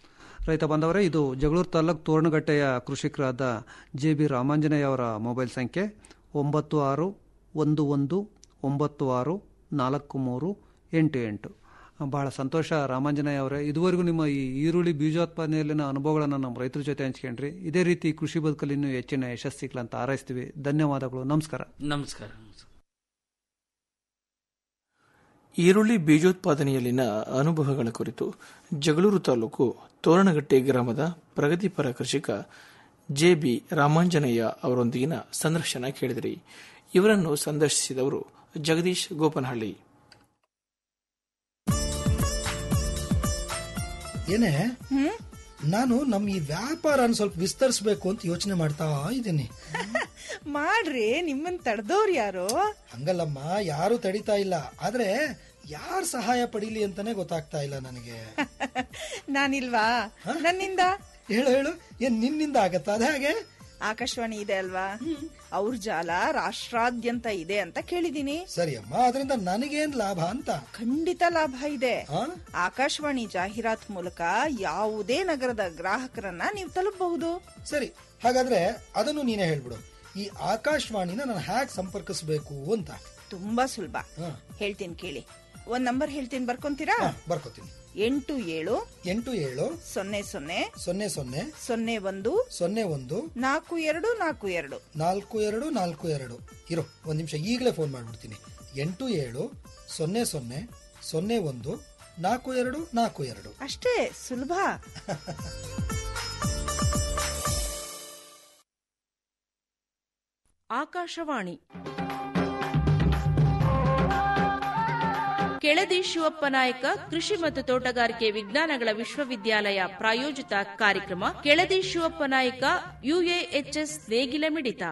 ರೈತ ಬಾಂಧವರೇ ಇದು ಜಗಳೂರು ತಾಲೂಕು ತೋರಣಗಟ್ಟೆಯ ಕೃಷಿಕರಾದ ಜೆ ಬಿ ರಾಮಾಂಜನೇಯ ಅವರ ಮೊಬೈಲ್ ಸಂಖ್ಯೆ ಒಂಬತ್ತು ಆರು ಒಂದು ಒಂದು ಒಂಬತ್ತು ಆರು ನಾಲ್ಕು ಮೂರು ಎಂಟು ಎಂಟು ಬಹಳ ಸಂತೋಷ ರಾಮಾಂಜನೇಯ ಅವರೇ ಇದುವರೆಗೂ ನಿಮ್ಮ ಈ ಈರುಳ್ಳಿ ಬೀಜೋತ್ಪಾದನೆಯಲ್ಲಿನ ಅನುಭವಗಳನ್ನು ನಮ್ಮ ರೈತರ ಜೊತೆ ಹಂಚ್ಕೊಂಡ್ರಿ ಇದೇ ರೀತಿ ಕೃಷಿ ಬದುಕಲ್ಲಿ ಇನ್ನೂ ಹೆಚ್ಚಿನ ಯಶಸ್ಸಿಗಳಂತ ಹಾರೈಸ್ತೀವಿ ಧನ್ಯವಾದಗಳು ನಮಸ್ಕಾರ ನಮಸ್ಕಾರ ಈರುಳ್ಳಿ ಬೀಜೋತ್ಪಾದನೆಯಲ್ಲಿನ ಅನುಭವಗಳ ಕುರಿತು ಜಗಳೂರು ತಾಲೂಕು ತೋರಣಗಟ್ಟೆ ಗ್ರಾಮದ ಪ್ರಗತಿಪರ ಕೃಷಿಕ ಜೆ ಬಿ ರಾಮಾಂಜನೇಯ ಅವರೊಂದಿಗಿನ ಸಂದರ್ಶನ ಕೇಳಿದಿರಿ ಇವರನ್ನು ಸಂದರ್ಶಿಸಿದವರು ಜಗದೀಶ್ ಗೋಪನಹಳ್ಳಿ ಏನೇ ನಾನು ನಮ್ ಈ ವ್ಯಾಪಾರನ ಸ್ವಲ್ಪ ವಿಸ್ತರಿಸಬೇಕು ಅಂತ ಯೋಚನೆ ಮಾಡ್ತಾ ಇದ್ದೀನಿ ಮಾಡ್ರಿ ನಿಮ್ಮನ್ ತಡೆದವ್ರು ಯಾರು ಹಂಗಲ್ಲಮ್ಮ ಯಾರು ತಡಿತಾ ಇಲ್ಲ ಆದ್ರೆ ಯಾರ್ ಸಹಾಯ ಪಡೀಲಿ ಅಂತಾನೆ ಗೊತ್ತಾಗ್ತಾ ಇಲ್ಲ ನನಗೆ ನಾನಿಲ್ವಾ ನನ್ನಿಂದ ಹೇಳು ಹೇಳು ಏನ್ ನಿನ್ನಿಂದ ಆಗತ್ತಾ ಅದ ಹಾಗೆ ಆಕಾಶವಾಣಿ ಇದೆ ಅಲ್ವಾ ಅವ್ರ ಜಾಲ ರಾಷ್ಟ್ರಾದ್ಯಂತ ಇದೆ ಅಂತ ಕೇಳಿದೀನಿ ಸರಿ ಅಮ್ಮ ಅದರಿಂದ ನನಗೇನ್ ಲಾಭ ಅಂತ ಖಂಡಿತ ಲಾಭ ಇದೆ ಆಕಾಶವಾಣಿ ಜಾಹೀರಾತ್ ಮೂಲಕ ಯಾವುದೇ ನಗರದ ಗ್ರಾಹಕರನ್ನ ನೀವು ತಲುಪಬಹುದು ಸರಿ ಹಾಗಾದ್ರೆ ಅದನ್ನು ನೀನೇ ಹೇಳ್ಬಿಡು ಈ ಆಕಾಶವಾಣಿನ ನಾನು ಹ್ಯಾಕ್ ಸಂಪರ್ಕಿಸಬೇಕು ಅಂತ ತುಂಬಾ ಸುಲಭ ಹೇಳ್ತೀನಿ ಕೇಳಿ ಒಂದ್ ನಂಬರ್ ಹೇಳ್ತೀನಿ ಬರ್ಕೊಂತೀರಾ ಬರ್ಕೋತೀನಿ ಎಂಟು ಏಳು ಎಂಟು ಏಳು ಸೊನ್ನೆ ಸೊನ್ನೆ ಸೊನ್ನೆ ಸೊನ್ನೆ ಸೊನ್ನೆ ಒಂದು ಸೊನ್ನೆ ಒಂದು ನಾಲ್ಕು ಎರಡು ನಾಲ್ಕು ಎರಡು ನಾಲ್ಕು ಎರಡು ನಾಲ್ಕು ಎರಡು ಇರೋ ಒಂದ್ ನಿಮಿಷ ಈಗಲೇ ಫೋನ್ ಮಾಡ್ಬಿಡ್ತೀನಿ ಎಂಟು ಏಳು ಸೊನ್ನೆ ಸೊನ್ನೆ ಸೊನ್ನೆ ಒಂದು ನಾಲ್ಕು ಎರಡು ನಾಲ್ಕು ಎರಡು ಅಷ್ಟೇ ಸುಲಭ ಆಕಾಶವಾಣಿ ಕೆಳದಿ ಶಿವಪ್ಪ ನಾಯಕ ಕೃಷಿ ಮತ್ತು ತೋಟಗಾರಿಕೆ ವಿಜ್ಞಾನಗಳ ವಿಶ್ವವಿದ್ಯಾಲಯ ಪ್ರಾಯೋಜಿತ ಕಾರ್ಯಕ್ರಮ ಕೆಳದಿ ಶಿವಪ್ಪ ನಾಯಕ ಯುಎಎಚ್ಎಸ್ ನೇಗಿಲ ಮಿಡಿತ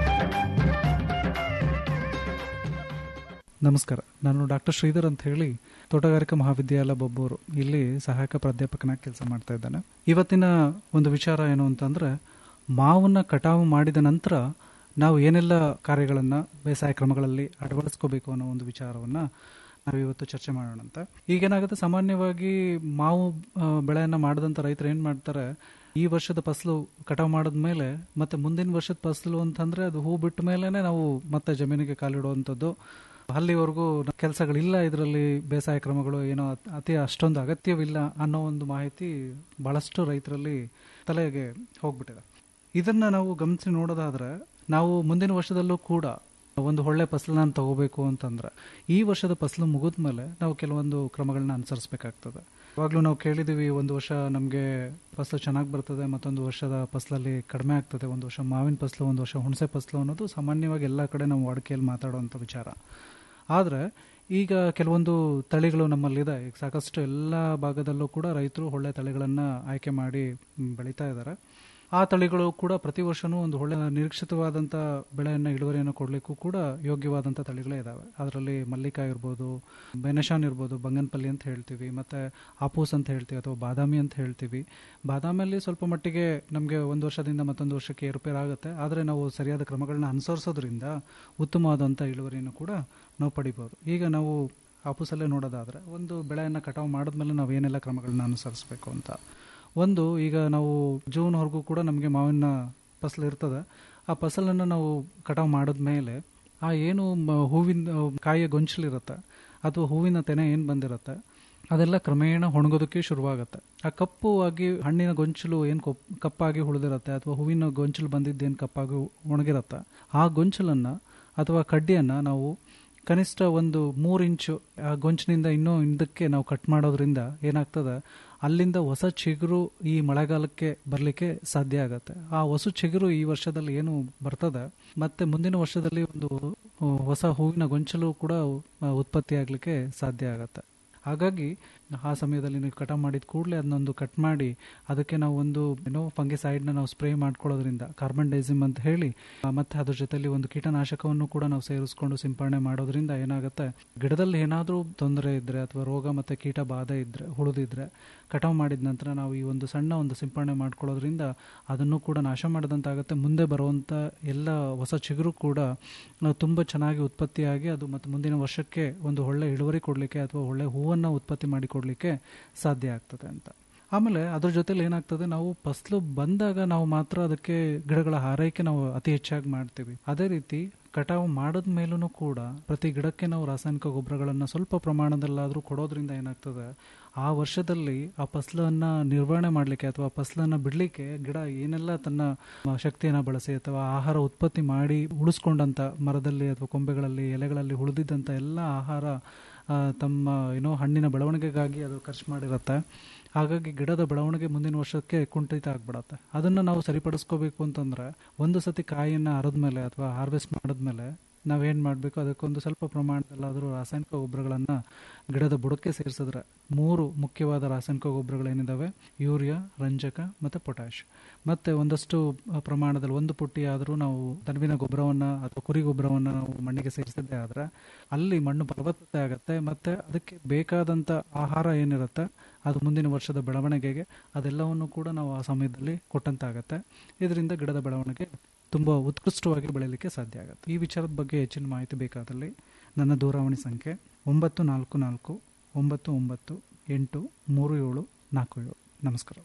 ನಮಸ್ಕಾರ ನಾನು ಡಾಕ್ಟರ್ ಶ್ರೀಧರ್ ಅಂತ ಹೇಳಿ ತೋಟಗಾರಿಕಾ ಮಹಾವಿದ್ಯಾಲಯ ಬೊಬ್ಬೂರು ಇಲ್ಲಿ ಸಹಾಯಕ ಪ್ರಾಧ್ಯಾಪಕನಾಗಿ ಕೆಲಸ ಮಾಡ್ತಾ ಇದ್ದೇನೆ ಇವತ್ತಿನ ಒಂದು ವಿಚಾರ ಏನು ಅಂತಂದ್ರೆ ಮಾವನ್ನ ಕಟಾವು ಮಾಡಿದ ನಂತರ ನಾವು ಏನೆಲ್ಲ ಕಾರ್ಯಗಳನ್ನ ಬೇಸಾಯ ಕ್ರಮಗಳಲ್ಲಿ ಅಳವಡಿಸ್ಕೋಬೇಕು ಅನ್ನೋ ಒಂದು ವಿಚಾರವನ್ನ ನಾವು ಇವತ್ತು ಚರ್ಚೆ ಮಾಡೋಣ ಅಂತ ಈಗೇನಾಗುತ್ತೆ ಸಾಮಾನ್ಯವಾಗಿ ಮಾವು ಆ, ಬೆಳೆಯನ್ನ ಮಾಡಿದಂತ ರೈತರು ಏನ್ ಮಾಡ್ತಾರೆ ಈ ವರ್ಷದ ಫಸಲು ಕಟಾವು ಮಾಡಿದ್ಮೇಲೆ ಮತ್ತೆ ಮುಂದಿನ ವರ್ಷದ ಫಸಲು ಅಂತಂದ್ರೆ ಅದು ಹೂ ಬಿಟ್ಟ ಮೇಲೆನೆ ನಾವು ಮತ್ತೆ ಜಮೀನಿಗೆ ಕಾಲಿಡುವಂಥದ್ದು ಅಲ್ಲಿವರೆಗೂ ಕೆಲಸಗಳಿಲ್ಲ ಇದರಲ್ಲಿ ಬೇಸಾಯ ಕ್ರಮಗಳು ಏನೋ ಅತ್- ಅತಿ ಅಷ್ಟೊಂದು ಅಗತ್ಯವಿಲ್ಲ ಅನ್ನೋ ಒಂದು ಮಾಹಿತಿ ಬಹಳಷ್ಟು ರೈತರಲ್ಲಿ ತಲೆಗೆ ಹೋಗ್ಬಿಟ್ಟಿದೆ ಇದನ್ನ ನಾವು ಗಮನಿಸಿ ನೋಡೋದಾದ್ರೆ ನಾವು ಮುಂದಿನ ವರ್ಷದಲ್ಲೂ ಕೂಡ ಒಂದು ಒಳ್ಳೆ ಫಸಲನ್ನ ತಗೋಬೇಕು ಅಂತಂದ್ರೆ ಈ ವರ್ಷದ ಫಸಲು ಮುಗಿದ್ಮೇಲೆ ನಾವು ಕೆಲವೊಂದು ಕ್ರಮಗಳನ್ನ ಅನುಸರಿಸಬೇಕಾಗ್ತದೆ ಇವಾಗ್ಲೂ ನಾವು ಕೇಳಿದೀವಿ ಒಂದು ವರ್ಷ ನಮಗೆ ಫಸಲು ಚೆನ್ನಾಗಿ ಬರ್ತದೆ ಮತ್ತೊಂದು ವರ್ಷದ ಫಸಲಲ್ಲಿ ಕಡಿಮೆ ಆಗ್ತದೆ ಒಂದು ವರ್ಷ ಮಾವಿನ ಫಸಲು ಒಂದು ವರ್ಷ ಹುಣಸೆ ಫಸಲು ಅನ್ನೋದು ಸಾಮಾನ್ಯವಾಗಿ ಎಲ್ಲ ಕಡೆ ನಾವು ವಾಡಿಕೆಯಲ್ಲಿ ಮಾತಾಡುವಂಥ ವಿಚಾರ ಆದರೆ ಈಗ ಕೆಲವೊಂದು ತಳಿಗಳು ನಮ್ಮಲ್ಲಿದೆ ಈಗ ಸಾಕಷ್ಟು ಎಲ್ಲ ಭಾಗದಲ್ಲೂ ಕೂಡ ರೈತರು ಒಳ್ಳೆ ತಳಿಗಳನ್ನ ಆಯ್ಕೆ ಮಾಡಿ ಮ್, ಬೆಳೀತಾ ಇದ್ದಾರೆ ಆ ತಳಿಗಳು ಕೂಡ ಪ್ರತಿ ವರ್ಷನೂ ಒಂದು ಒಳ್ಳೆ ನಿರೀಕ್ಷಿತವಾದಂಥ ಬೆಳೆಯನ್ನು ಇಳುವರಿಯನ್ನು ಕೊಡಲಿಕ್ಕೂ ಕೂಡ ಯೋಗ್ಯವಾದಂಥ ತಳಿಗಳೇ ಇದಾವೆ ಅದರಲ್ಲಿ ಮಲ್ಲಿಕಾ ಇರ್ಬೋದು ಬೆನಶಾನ್ ಇರ್ಬೋದು ಬಂಗನ್ಪಲ್ಲಿ ಅಂತ ಹೇಳ್ತೀವಿ ಮತ್ತೆ ಆಪೂಸ್ ಅಂತ ಹೇಳ್ತೀವಿ ಅಥವಾ ಬಾದಾಮಿ ಅಂತ ಹೇಳ್ತೀವಿ ಬಾದಾಮಿಯಲ್ಲಿ ಸ್ವಲ್ಪ ಮಟ್ಟಿಗೆ ನಮಗೆ ಒಂದು ವರ್ಷದಿಂದ ಮತ್ತೊಂದು ವರ್ಷಕ್ಕೆ ಏರುಪೇರು ಆಗುತ್ತೆ ಆದರೆ ನಾವು ಸರಿಯಾದ ಕ್ರಮಗಳನ್ನ ಅನುಸರಿಸೋದ್ರಿಂದ ಉತ್ತಮವಾದಂಥ ಇಳುವರಿಯನ್ನು ಕೂಡ ನಾವು ಪಡಿಬೋದು ಈಗ ನಾವು ಆಪೂಸಲ್ಲೇ ನೋಡೋದಾದ್ರೆ ಒಂದು ಬೆಳೆಯನ್ನು ಕಟಾವು ಮಾಡಿದ್ಮೇಲೆ ನಾವು ಏನೆಲ್ಲ ಕ್ರಮಗಳನ್ನ ಅನುಸರಿಸಬೇಕು ಅಂತ ಒಂದು ಈಗ ನಾವು ಜೂನ್ವರೆಗೂ ಕೂಡ ನಮಗೆ ಮಾವಿನ ಫಸಲು ಇರ್ತದೆ ಆ ಫಸಲನ್ನು ನಾವು ಕಟಾವು ಮಾಡಿದ್ಮೇಲೆ ಆ ಏನು ಮ- ಹೂವಿನ ಕಾಯಿಯ ಗೊಂಚಲಿರುತ್ತೆ ಅಥವಾ ಹೂವಿನ ತೆನೆ ಏನು ಬಂದಿರುತ್ತೆ ಅದೆಲ್ಲ ಕ್ರಮೇಣ ಒಣಗೋದಕ್ಕೆ ಶುರುವಾಗುತ್ತೆ ಆ ಕಪ್ಪು ಆಗಿ ಹಣ್ಣಿನ ಗೊಂಚಲು ಏನು ಕಪ್ಪಾಗಿ ಉಳಿದಿರುತ್ತೆ ಅಥವಾ ಹೂವಿನ ಗೊಂಚಲು ಬಂದಿದ್ದೇನು ಕಪ್ಪಾಗಿ ಒಣಗಿರುತ್ತೆ ಆ ಗೊಂಚಲನ್ನ ಅಥವಾ ಕಡ್ಡಿಯನ್ನ ನಾವು ಕನಿಷ್ಠ ಒಂದು ಮೂರು ಇಂಚು ಆ ಗೊಂಚಿನಿಂದ ಇನ್ನೂ ಹಿಂದಕ್ಕೆ ನಾವು ಕಟ್ ಮಾಡೋದ್ರಿಂದ ಏನಾಗ್ತದೆ ಅಲ್ಲಿಂದ ಹೊಸ ಚಿಗುರು ಈ ಮಳೆಗಾಲಕ್ಕೆ ಬರಲಿಕ್ಕೆ ಸಾಧ್ಯ ಆಗತ್ತೆ ಆ ಹೊಸ ಚಿಗುರು ಈ ವರ್ಷದಲ್ಲಿ ಏನು ಬರ್ತದೆ ಮತ್ತೆ ಮುಂದಿನ ವರ್ಷದಲ್ಲಿ ಒಂದು ಆ, ಹೊಸ ಹೂವಿನ ಗೊಂಚಲು ಕೂಡ ಆ, ಉತ್ಪತ್ತಿ ಆಗ್ಲಿಕ್ಕೆ ಸಾಧ್ಯ ಆಗತ್ತೆ ಹಾಗಾಗಿ ಆ ಸಮಯದಲ್ಲಿ ನೀವು ಕಟಾವ್ ಮಾಡಿದ ಕೂಡಲೇ ಅದನ್ನೊಂದು ಕಟ್ ಮಾಡಿ ಅದಕ್ಕೆ ನಾವು ಒಂದು ಏನೋ ಫಂಗಿಸೈಡ್ನ ನಾವು ಸ್ಪ್ರೇ ಮಾಡ್ಕೊಳ್ಳೋದ್ರಿಂದ ಕಾರ್ಬನ್ ಡೈಸಿಮ್ ಅಂತ ಹೇಳಿ ಆ, ಮತ್ತೆ ಅದ್ರ ಜೊತೆಲಿ ಒಂದು ಕೀಟನಾಶಕವನ್ನು ಕೂಡ ನಾವು ಸೇರಿಸ್ಕೊಂಡು ಸಿಂಪರಣೆ ಮಾಡೋದ್ರಿಂದ ಏನಾಗುತ್ತೆ ಗಿಡದಲ್ಲಿ ಏನಾದರೂ ತೊಂದರೆ ಇದ್ರೆ ಅಥವಾ ರೋಗ ಮತ್ತೆ ಕೀಟ ಬಾಧೆ ಇದ್ರೆ ಹುಳಿದಿದ್ರೆ ಕಟಾವ್ ಮಾಡಿದ ನಂತರ ನಾವು ಈ ಒಂದು ಸಣ್ಣ ಒಂದು ಸಿಂಪರಣೆ ಮಾಡ್ಕೊಳ್ಳೋದ್ರಿಂದ ಅದನ್ನು ಕೂಡ ನಾಶ ಮಾಡಿದಂತಾಗುತ್ತೆ ಮುಂದೆ ಬರುವಂತ ಎಲ್ಲ ಹೊಸ ಚಿಗುರು ಕೂಡ ಆ, ತುಂಬಾ ಚೆನ್ನಾಗಿ ಉತ್ಪತ್ತಿಯಾಗಿ ಅದು ಮತ್ತೆ ಮುಂದಿನ ವರ್ಷಕ್ಕೆ ಒಂದು ಒಳ್ಳೆ ಇಳುವರಿ ಕೊಡಲಿಕ್ಕೆ ಅಥವಾ ಒಳ್ಳೆ ಹೂವನ್ನ ಉತ್ಪತ್ತಿ ಮಾಡಿ ಕೊಡಲಿಕ್ಕೆ ಸಾಧ್ಯ ಆಗ್ತದೆ ಅಂತ ಆಮೇಲೆ ಅದ್ರ ಜೊತೆಲಿ ಏನಾಗ್ತದೆ ನಾವು ಫಸಲು ಬಂದಾಗ ನಾವು ಮಾತ್ರ ಅದಕ್ಕೆ ಗಿಡಗಳ ಹಾರೈಕೆ ನಾವು ಅತಿ ಹೆಚ್ಚಾಗಿ ಮಾಡ್ತೀವಿ ಅದೇ ರೀತಿ ಕಟಾವು ಮಾಡಿದ ಮೇಲೂ ಕೂಡ ಪ್ರತಿ ಗಿಡಕ್ಕೆ ನಾವು ರಾಸಾಯನಿಕ ಗೊಬ್ಬರಗಳನ್ನ ಸ್ವಲ್ಪ ಪ್ರಮಾಣದಲ್ಲಾದ್ರೂ ಕೊಡೋದ್ರಿಂದ ಏನಾಗ್ತದೆ ಆ ವರ್ಷದಲ್ಲಿ ಆ ಫಸಲನ್ನ ನಿರ್ವಹಣೆ ಮಾಡಲಿಕ್ಕೆ ಅಥವಾ ಫಸಲನ್ನ ಬಿಡ್ಲಿಕ್ಕೆ ಗಿಡ ಏನೆಲ್ಲ ತನ್ನ ಆ, ಶಕ್ತಿಯನ್ನ ಬಳಸಿ ಅಥವಾ ಆಹಾರ ಉತ್ಪತ್ತಿ ಮಾಡಿ ಉಳಿಸ್ಕೊಂಡಂತ ಮರದಲ್ಲಿ ಅಥವಾ ಕೊಂಬೆಗಳಲ್ಲಿ ಎಲೆಗಳಲ್ಲಿ ಉಳಿದಿದ್ದಂತ ಎಲ್ಲ ಆಹಾರ ಆ, ತಮ್ಮ ಏನೋ ಹಣ್ಣಿನ ಬೆಳವಣಿಗೆಗಾಗಿ ಅದು ಖರ್ಚು ಮಾಡಿರುತ್ತೆ ಹಾಗಾಗಿ ಗಿಡದ ಬೆಳವಣಿಗೆ ಮುಂದಿನ ವರ್ಷಕ್ಕೆ ಕುಂಠಿತ ಆಗ್ಬಿಡತ್ತೆ ಅದನ್ನ ನಾವು ಸರಿಪಡಿಸ್ಕೋಬೇಕು ಅಂತಂದ್ರೆ ಒಂದು ಸತಿ ಕಾಯಿಯನ್ನ ಹರಿದ್ಮೇಲೆ ಅಥವಾ ಹಾರ್ವೆಸ್ಟ್ ಮಾಡಿದ್ಮೇಲೆ ನಾವೇನ್ ಮಾಡಬೇಕು ಅದಕ್ಕೊಂದು ಸ್ವಲ್ಪ ಪ್ರಮಾಣದಲ್ಲಾದರೂ ರಾಸಾಯನಿಕ ಗೊಬ್ಬರಗಳನ್ನ ಗಿಡದ ಬುಡಕ್ಕೆ ಸೇರಿಸಿದ್ರೆ ಮೂರು ಮುಖ್ಯವಾದ ರಾಸಾಯನಿಕ ಗೊಬ್ಬರಗಳೇನಿದಾವೆ ಯೂರಿಯಾ ರಂಜಕ ಮತ್ತೆ ಪೊಟ್ಯಾಶ್ ಮತ್ತೆ ಒಂದಷ್ಟು ಆ, ಪ್ರಮಾಣದಲ್ಲಿ ಒಂದು ಪುಟ್ಟಿ ಆದರೂ ನಾವು ದನವಿನ ಗೊಬ್ಬರವನ್ನ ಅಥವಾ ಕುರಿ ಗೊಬ್ಬರವನ್ನ ನಾವು ಮಣ್ಣಿಗೆ ಸೇರಿಸಿದ್ದೇ ಆದ್ರೆ ಅಲ್ಲಿ ಮಣ್ಣು ಫಲವತ್ತತೆ ಆಗತ್ತೆ ಮತ್ತೆ ಅದಕ್ಕೆ ಬೇಕಾದಂತ ಆಹಾರ ಏನಿರುತ್ತೆ ಅದು ಮುಂದಿನ ವರ್ಷದ ಬೆಳವಣಿಗೆಗೆ ಅದೆಲ್ಲವನ್ನು ಕೂಡ ನಾವು ಆ ಸಮಯದಲ್ಲಿ ಕೊಟ್ಟಂತಾಗತ್ತೆ ಇದರಿಂದ ಗಿಡದ ಬೆಳವಣಿಗೆ ತುಂಬಾ ಉತ್ಕೃಷ್ಟವಾಗಿ ಬೆಳೆಯಲಿಕ್ಕೆ ಸಾಧ್ಯ ಆಗುತ್ತೆ ಈ ವಿಚಾರದ ಬಗ್ಗೆ ಹೆಚ್ಚಿನ ಮಾಹಿತಿ ಬೇಕಾದಲ್ಲಿ ನನ್ನ ದೂರವಾಣಿ ಸಂಖ್ಯೆ ಒಂಬತ್ತು ನಾಲ್ಕು ನಾಲ್ಕು ಒಂಬತ್ತು ಒಂಬತ್ತು ಎಂಟು ಮೂರು ಏಳು ನಾಲ್ಕು ಏಳು ನಮಸ್ಕಾರ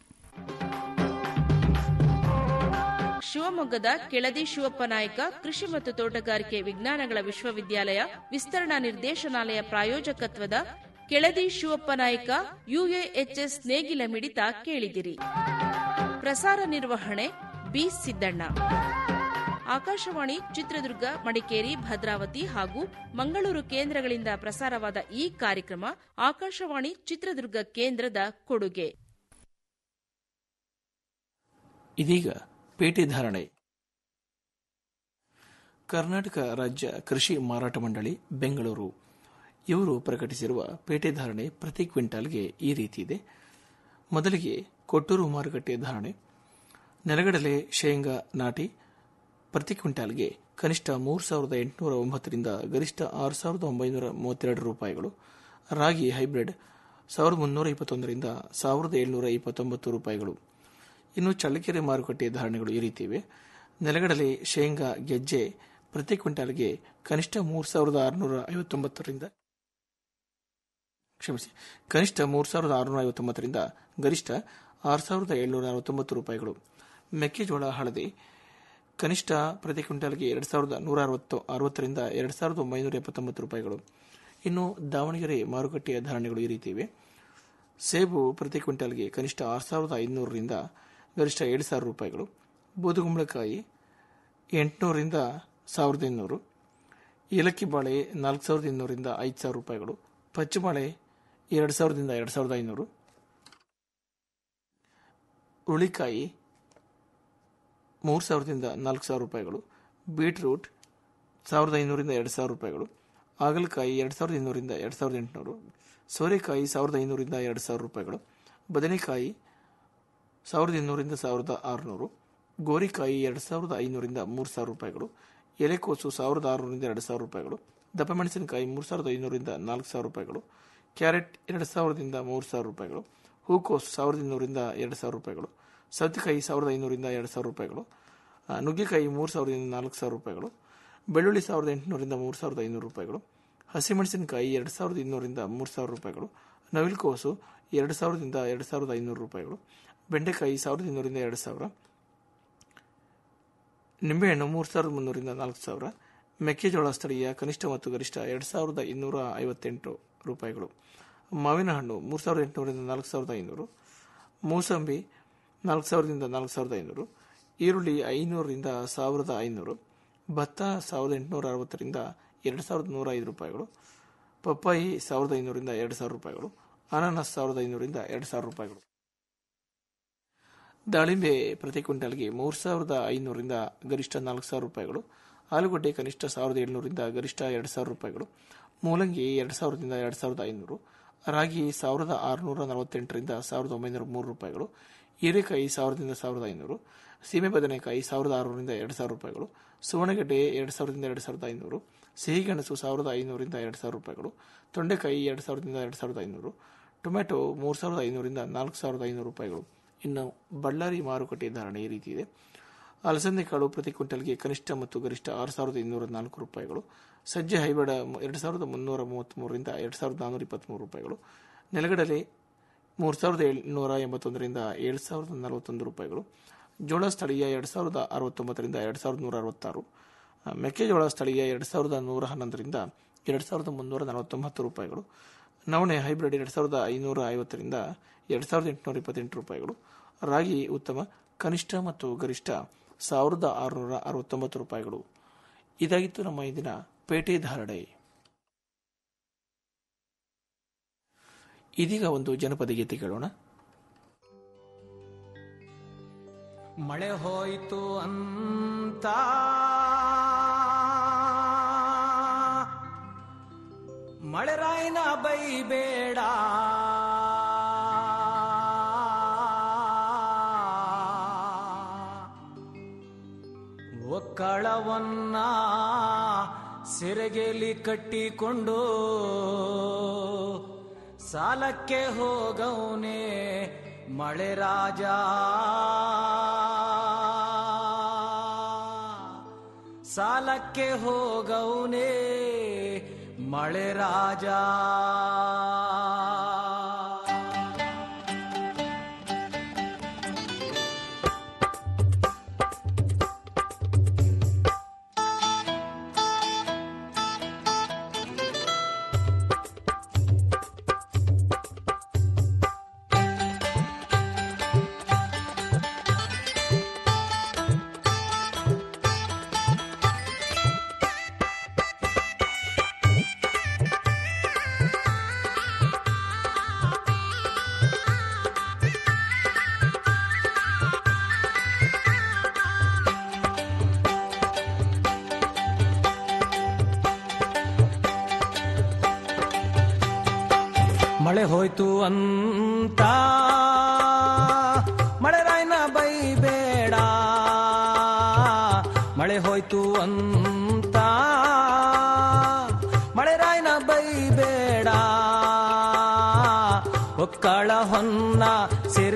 ಶಿವಮೊಗ್ಗದ ಕೆಳದಿ ಶಿವಪ್ಪ ನಾಯಕ ಕೃಷಿ ಮತ್ತು ತೋಟಗಾರಿಕೆ ವಿಜ್ಞಾನಗಳ ವಿಶ್ವವಿದ್ಯಾಲಯ ವಿಸ್ತರಣಾ ನಿರ್ದೇಶನಾಲಯ ಪ್ರಾಯೋಜಕತ್ವದ ಕೆಳದಿ ಶಿವಪ್ಪ ನಾಯಕ ಯುಎಎಚ್ಎಸ್ ನೇಗಿಲ ಮಿಡಿತ ಕೇಳಿದಿರಿ ಪ್ರಸಾರ ನಿರ್ವಹಣೆ ಬಿ ಸಿದ್ದಣ್ಣ ಆಕಾಶವಾಣಿ ಚಿತ್ರದುರ್ಗ ಮಡಿಕೇರಿ ಭದ್ರಾವತಿ ಹಾಗೂ ಮಂಗಳೂರು ಕೇಂದ್ರಗಳಿಂದ ಪ್ರಸಾರವಾದ ಈ ಕಾರ್ಯಕ್ರಮ ಆಕಾಶವಾಣಿ ಚಿತ್ರದುರ್ಗ ಕೇಂದ್ರದ ಕೊಡುಗೆ ಇದೀಗ ಪೇಟೆ ಧಾರಣೆ ಕರ್ನಾಟಕ ರಾಜ್ಯ ಕೃಷಿ ಮಾರಾಟ ಮಂಡಳಿ ಬೆಂಗಳೂರು ಇವರು ಪ್ರಕಟಿಸಿರುವ ಪೇಟೆ ಧಾರಣೆ ಪ್ರತಿ ಕ್ವಿಂಟಾಲ್ಗೆ ಈ ರೀತಿ ಇದೆ ಮೊದಲಿಗೆ ಕೊಟ್ಟೂರು ಮಾರುಕಟ್ಟೆ ಧಾರಣೆ ನೆಲಗಡಲೆ ಶೇಂಗಾ ನಾಟಿ ಪ್ರತಿ ಕ್ವಿಂಟಾಲ್ಗೆ ಕನಿಷ್ಠ ಮೂರು ಸಾವಿರದ ಎಂಟುನೂರ ಒಂಬತ್ತರಿಂದ ಗರಿಷ್ಠ ಆರು ಸಾವಿರದ ಒಂಬೈನೂರ ಮೂವತ್ತೆರಡು ರೂಪಾಯಿಗಳು ರಾಗಿ ಹೈಬ್ರಿಡ್ ಸಾವಿರದ ಮುನ್ನೂರ ಇಪ್ಪತ್ತೊಂದರಿಂದ ಸಾವಿರದ ಏಳ್ನೂರ ಇಪ್ಪತ್ತೊಂಬತ್ತು ರೂಪಾಯಿಗಳು ಇನ್ನು ಚಳ್ಳಕೆರೆ ಮಾರುಕಟ್ಟೆ ಧಾರಣೆಗಳು ಈ ರೀತಿ ಇವೆ ನೆಲಗಡಲೆ ಶೇಂಗಾ ಗೆಜ್ಜೆ ಪ್ರತಿ ಕ್ವಿಂಟಾಲ್ಗೆ ಕನಿಷ್ಠ ಮೂರು ಸಾವಿರದ ಆರುನೂರ ಐವತ್ತೊಂಬತ್ತರಿಂದ ಕ್ಷಮಿಸಿ ಕನಿಷ್ಠ ಮೂರು ಸಾವಿರದ ಆರುನೂರ ಐವತ್ತೊಂಬತ್ತರಿಂದ ಗರಿಷ್ಠ ಆರು ಸಾವಿರದ ಏಳ್ನೂರ ಅರವತ್ತೊಂಬತ್ತು ರೂಪಾಯಿಗಳು ಮೆಕ್ಕೆಜೋಳ ಹಳದಿ ಕನಿಷ್ಠ ಪ್ರತಿ ಕ್ವಿಂಟಾಲ್ಗೆ ಎರಡು ಸಾವಿರದ ನೂರ ಅರವತ್ತು ಅರವತ್ತರಿಂದ ಎರಡು ಸಾವಿರದ ಒಂಬೈನೂರ ಎಪ್ಪತ್ತೊಂಬತ್ತು ರೂಪಾಯಿಗಳು ಇನ್ನು ದಾವಣಗೆರೆ ಮಾರುಕಟ್ಟೆಯ ಧಾರಣೆಗಳು ಈ ರೀತಿ ಇವೆ ಸೇಬು ಪ್ರತಿ ಕ್ವಿಂಟಾಲ್ಗೆ ಕನಿಷ್ಠ ಆರು ಸಾವಿರದ ಐದುನೂರರಿಂದ ಗರಿಷ್ಠ ಏಳು ಸಾವಿರ ರೂಪಾಯಿಗಳು ಬೂದುಗುಂಬಳಕಾಯಿ ಎಂಟುನೂರರಿಂದ ಸಾವಿರದ ಇನ್ನೂರು ಏಲಕ್ಕಿ ಬಾಳೆ ನಾಲ್ಕು ಸಾವಿರದ ಇನ್ನೂರಿಂದ ಐದು ಸಾವಿರ ರೂಪಾಯಿಗಳು ಪಚ್ಚು ಬಾಳೆ ಎರಡು ಸಾವಿರದಿಂದ ಎರಡು ಸಾವಿರದ ಐನೂರು ಹುಳಿಕಾಯಿ ಮೂರು ಸಾವಿರದಿಂದ ನಾಲ್ಕು ಸಾವಿರ ರೂಪಾಯಿಗಳು ಬೀಟ್ರೂಟ್ ಸಾವಿರದ ಐನೂರಿಂದ ಎರಡು ಸಾವಿರ ರೂಪಾಯಿಗಳು ಹಾಗಲಕಾಯಿ ಎರಡು ಸಾವಿರದ ಇನ್ನೂರಿಂದ ಎರಡು ಸಾವಿರದ ಎಂಟುನೂರು ಸೋರೆಕಾಯಿ ಸಾವಿರದ ಐನೂರಿಂದ ಎರಡು ಸಾವಿರ ರೂಪಾಯಿಗಳು ಬದನೆಕಾಯಿ ಸಾವಿರದ ಇನ್ನೂರಿಂದ ಸಾವಿರದ ಆರುನೂರು ಗೋರಿಕಾಯಿ ಎರಡು ಸಾವಿರದ ಐನೂರಿಂದ ಮೂರು ಸಾವಿರ ರೂಪಾಯಿಗಳು ಎಲೆಕೋಸು ಸಾವಿರದ ಆರುನೂರಿಂದ ಎರಡು ಸಾವಿರ ರೂಪಾಯಿಗಳು ದಪ್ಪ ಮೆಣಸಿನಕಾಯಿ ಮೂರು ಸಾವಿರದ ಐನೂರಿಂದ ನಾಲ್ಕು ಸಾವಿರ ರೂಪಾಯಿಗಳು ಕ್ಯಾರೆಟ್ ಎರಡು ಸಾವಿರದಿಂದ ಮೂರು ಸಾವಿರ ರೂಪಾಯಿಗಳು ಹೂಕೋಸು ಸಾವಿರದ ಇನ್ನೂರಿಂದ ಎರಡು ಸಾವಿರ ರೂಪಾಯಿಗಳು ಸೌತೆಕಾಯಿ ಸಾವಿರದ ಐನೂರಿಂದ ಎರಡು ಸಾವಿರ ರೂಪಾಯಿಗಳು ಆ, ನುಗ್ಗೆಕಾಯಿ ಮೂರು ಸಾವಿರದಿಂದ ನಾಲ್ಕು ಸಾವಿರ ರೂಪಾಯಿಗಳು ಬೆಳ್ಳುಳ್ಳಿ ಸಾವಿರದ ಎಂಟುನೂರಿಂದ ಮೂರು ಸಾವಿರದ ಐನೂರು ರೂಪಾಯಿಗಳು ಹಸಿಮೆಣಸಿನಕಾಯಿ ಎರಡು ಸಾವಿರದ ಇನ್ನೂರಿಂದ ಮೂರು ಸಾವಿರ ರೂಪಾಯಿಗಳು ನವಿಲುಕೋಸು ಎರಡು ಸಾವಿರದಿಂದ ಎರಡು ಸಾವಿರದ ಐನೂರು ರೂಪಾಯಿಗಳು ಬೆಂಡೆಕಾಯಿ ಸಾವಿರದ ಇನ್ನೂರಿಂದ ಎರಡು ಸಾವಿರ ನಿಂಬೆಹಣ್ಣು ಮೂರು ಸಾವಿರದ ಮುನ್ನೂರಿಂದ ನಾಲ್ಕು ಸಾವಿರ ಮೆಕ್ಕೆಜೋಳ ಸ್ಥಳೀಯ ಕನಿಷ್ಠ ಮತ್ತು ಗರಿಷ್ಠ ಎರಡು ಸಾವಿರದ ಇನ್ನೂರ ಐವತ್ತೆಂಟು ರೂಪಾಯಿಗಳು ಮಾವಿನ ಹಣ್ಣು ಮೂರು ಸಾವಿರದ ಎಂಟುನೂರಿಂದ ನಾಲ್ಕು ಸಾವಿರದ ಐನೂರು ಮೂಸಂಬಿ ನಾಲ್ಕು ಸಾವಿರದಿಂದ ನಾಲ್ಕು ಸಾವಿರದ ಐನೂರು ಈರುಳ್ಳಿ ಐನೂರರಿಂದ ಸಾವಿರದ ಐನೂರು ಭತ್ತ ಸಾವಿರದ ಎಂಟುನೂರ ಅರವತ್ತರಿಂದ ಎರಡು ಸಾವಿರದ ನೂರ ಐದು ರೂಪಾಯಿಗಳು ಪಪ್ಪಾಯಿ ಸಾವಿರದ ಐನೂರಿಂದ ಎರಡು ಸಾವಿರ ರೂಪಾಯಿಗಳು ಅನಾನಸ್ ಸಾವಿರದ ಐನೂರಿಂದ ಎರಡು ಸಾವಿರ ರೂಪಾಯಿಗಳು ದಾಳಿಂಬೆ ಪ್ರತಿ ಕ್ವಿಂಟಲ್ಗೆ ಮೂರು ಸಾವಿರದ ಐನೂರಿಂದ ಗರಿಷ್ಠ ನಾಲ್ಕು ಸಾವಿರ ರೂಪಾಯಿಗಳು ಆಲೂಗಡ್ಡೆ ಕನಿಷ್ಠ ಸಾವಿರದ ಏಳ್ನೂರಿಂದ ಗರಿಷ್ಠ ಎರಡು ಸಾವಿರ ರೂಪಾಯಿಗಳು ಮೂಲಂಗಿ ಎರಡು ಸಾವಿರದಿಂದ ಎರಡು ಸಾವಿರದ ಐನೂರು ರಾಗಿ ಸಾವಿರದ ಆರುನೂರ ನಲವತ್ತೆಂಟರಿಂದ ಸಾವಿರದ ಒಂಬೈನೂರ ಮೂರು ರೂಪಾಯಿಗಳು ಹೀರೆಕಾಯಿ ಸಾವಿರದಿಂದ ಸಾವಿರದ ಐನೂರು ಸೀಮೆ ಬದನೆಕಾಯಿ ಸಾವಿರದ ಆರುನೂರಿಂದ ಎರಡು ಸಾವಿರ ರೂಪಾಯಿಗಳು ಸುವರ್ಣಗಡ್ಡೆ ಎರಡು ಸಾವಿರದಿಂದ ಎರಡು ಸಾವಿರದ ಐನೂರು ಸಿಹಿಗೆಣಸು ಸಾವಿರದ ಐನೂರಿಂದ ಎರಡು ಸಾವಿರ ರೂಪಾಯಿಗಳು ತೊಂಡೆಕಾಯಿ ಎರಡು ಸಾವಿರದಿಂದ ಎರಡು ಸಾವಿರದ ಐನೂರು ಟೊಮೆಟೊ ಮೂರು ಸಾವಿರದ ಐನೂರಿಂದ ನಾಲ್ಕು ಸಾವಿರದ ಐನೂರು ರೂಪಾಯಿಗಳು ಇನ್ನು ಬಳ್ಳಾರಿ ಮಾರುಕಟ್ಟೆ ಧಾರಣೆ ಈ ರೀತಿ ಇದೆ ಅಲಸಂದೆ ಕಾಳು ಪ್ರತಿ ಕ್ವಿಂಟಲ್ಗೆ ಕನಿಷ್ಠ ಮತ್ತು ಗರಿಷ್ಠ ಆರು ಸಾವಿರದ ಇನ್ನೂರ ನಾಲ್ಕು ರೂಪಾಯಿಗಳು ಸಜ್ಜೆ ಹೈಬ್ರಿಡ್ ಎರಡು ಸಾವಿರದ ಮುನ್ನೂರ ಮೂವತ್ತ್ಮೂರರಿಂದ ಎರಡು ಸಾವಿರದ ನಾನ್ನೂರ ಇಪ್ಪತ್ತ್ಮೂರು ರೂಪಾಯಿಗಳು ನೆಲಗಡಲೆ ಮೂರು ಸಾವಿರದ ಏಳ್ನೂರ ಎಂಬತ್ತೊಂದರಿಂದ ಏಳು ಸಾವಿರದ ನಲವತ್ತೊಂದು ರೂಪಾಯಿಗಳು ಜೋಳ ಸ್ಥಳೀಯ ಎರಡು ಸಾವಿರದ ಅರವತ್ತೊಂಬತ್ತರಿಂದ ಎರಡು ಸಾವಿರದ ನೂರ ಅರವತ್ತಾರು ಆ, ಮೆಕ್ಕೆಜೋಳ ಸ್ಥಳೀಯ ಎರಡು ಸಾವಿರದ ನೂರ ಹನ್ನೊಂದರಿಂದ ಎರಡು ಸಾವಿರದ ಮುನ್ನೂರ ನಲವತ್ತೊಂಬತ್ತು ರೂಪಾಯಿಗಳು ನವಣೆ ಹೈಬ್ರಿಡ್ ಎರಡು ಸಾವಿರದ ಐನೂರ ಐವತ್ತರಿಂದ ಎರಡು ಸಾವಿರದ ಎಂಟುನೂರ ಇಪ್ಪತ್ತೆಂಟು ರೂಪಾಯಿಗಳು ರಾಗಿ ಉತ್ತಮ ಕನಿಷ್ಠ ಮತ್ತು ಗರಿಷ್ಠ ಸಾವಿರದ ಆರುನೂರ ಅರವತ್ತೊಂಬತ್ತು ರೂಪಾಯಿಗಳು ಇದಾಗಿತ್ತು ನಮ್ಮ ಇಂದಿನ ಪೇಟೆ ಧಾರಣೆ ಇದೀಗ ಒಂದು ಜನಪದ ಗೀತೆ ಕೇಳೋಣ ಮಳೆ ಹೋಯ್ತು ಅಂತ ಮಳೆರಾಯನ ಬೈಬೇಡ ಒಕ್ಕಳವನ್ನ ಸಿರೆಗೆಲಿ ಕಟ್ಟಿಕೊಂಡು ಸಾಲಕ್ಕೆ ಹೋಗವನೆ ಮಳೆ ರಾಜ ಸಾಲಕ್ಕೆ ಹೋಗವನೆ ಮಳೆ ರಾಜ ಮಳೆ ಹೋಯ್ತು ಅಂತ ಮಳೆ ರಾಯ್ನ ಬೈಬೇಡ ಮಳೆ ಹೋಯ್ತು ಅಂತ ಮಳೆ ರಾಯ್ನ ಬೈಬೇಡ ಒಕ್ಕಳ ಹೊನ್ನ ಸೆರೆ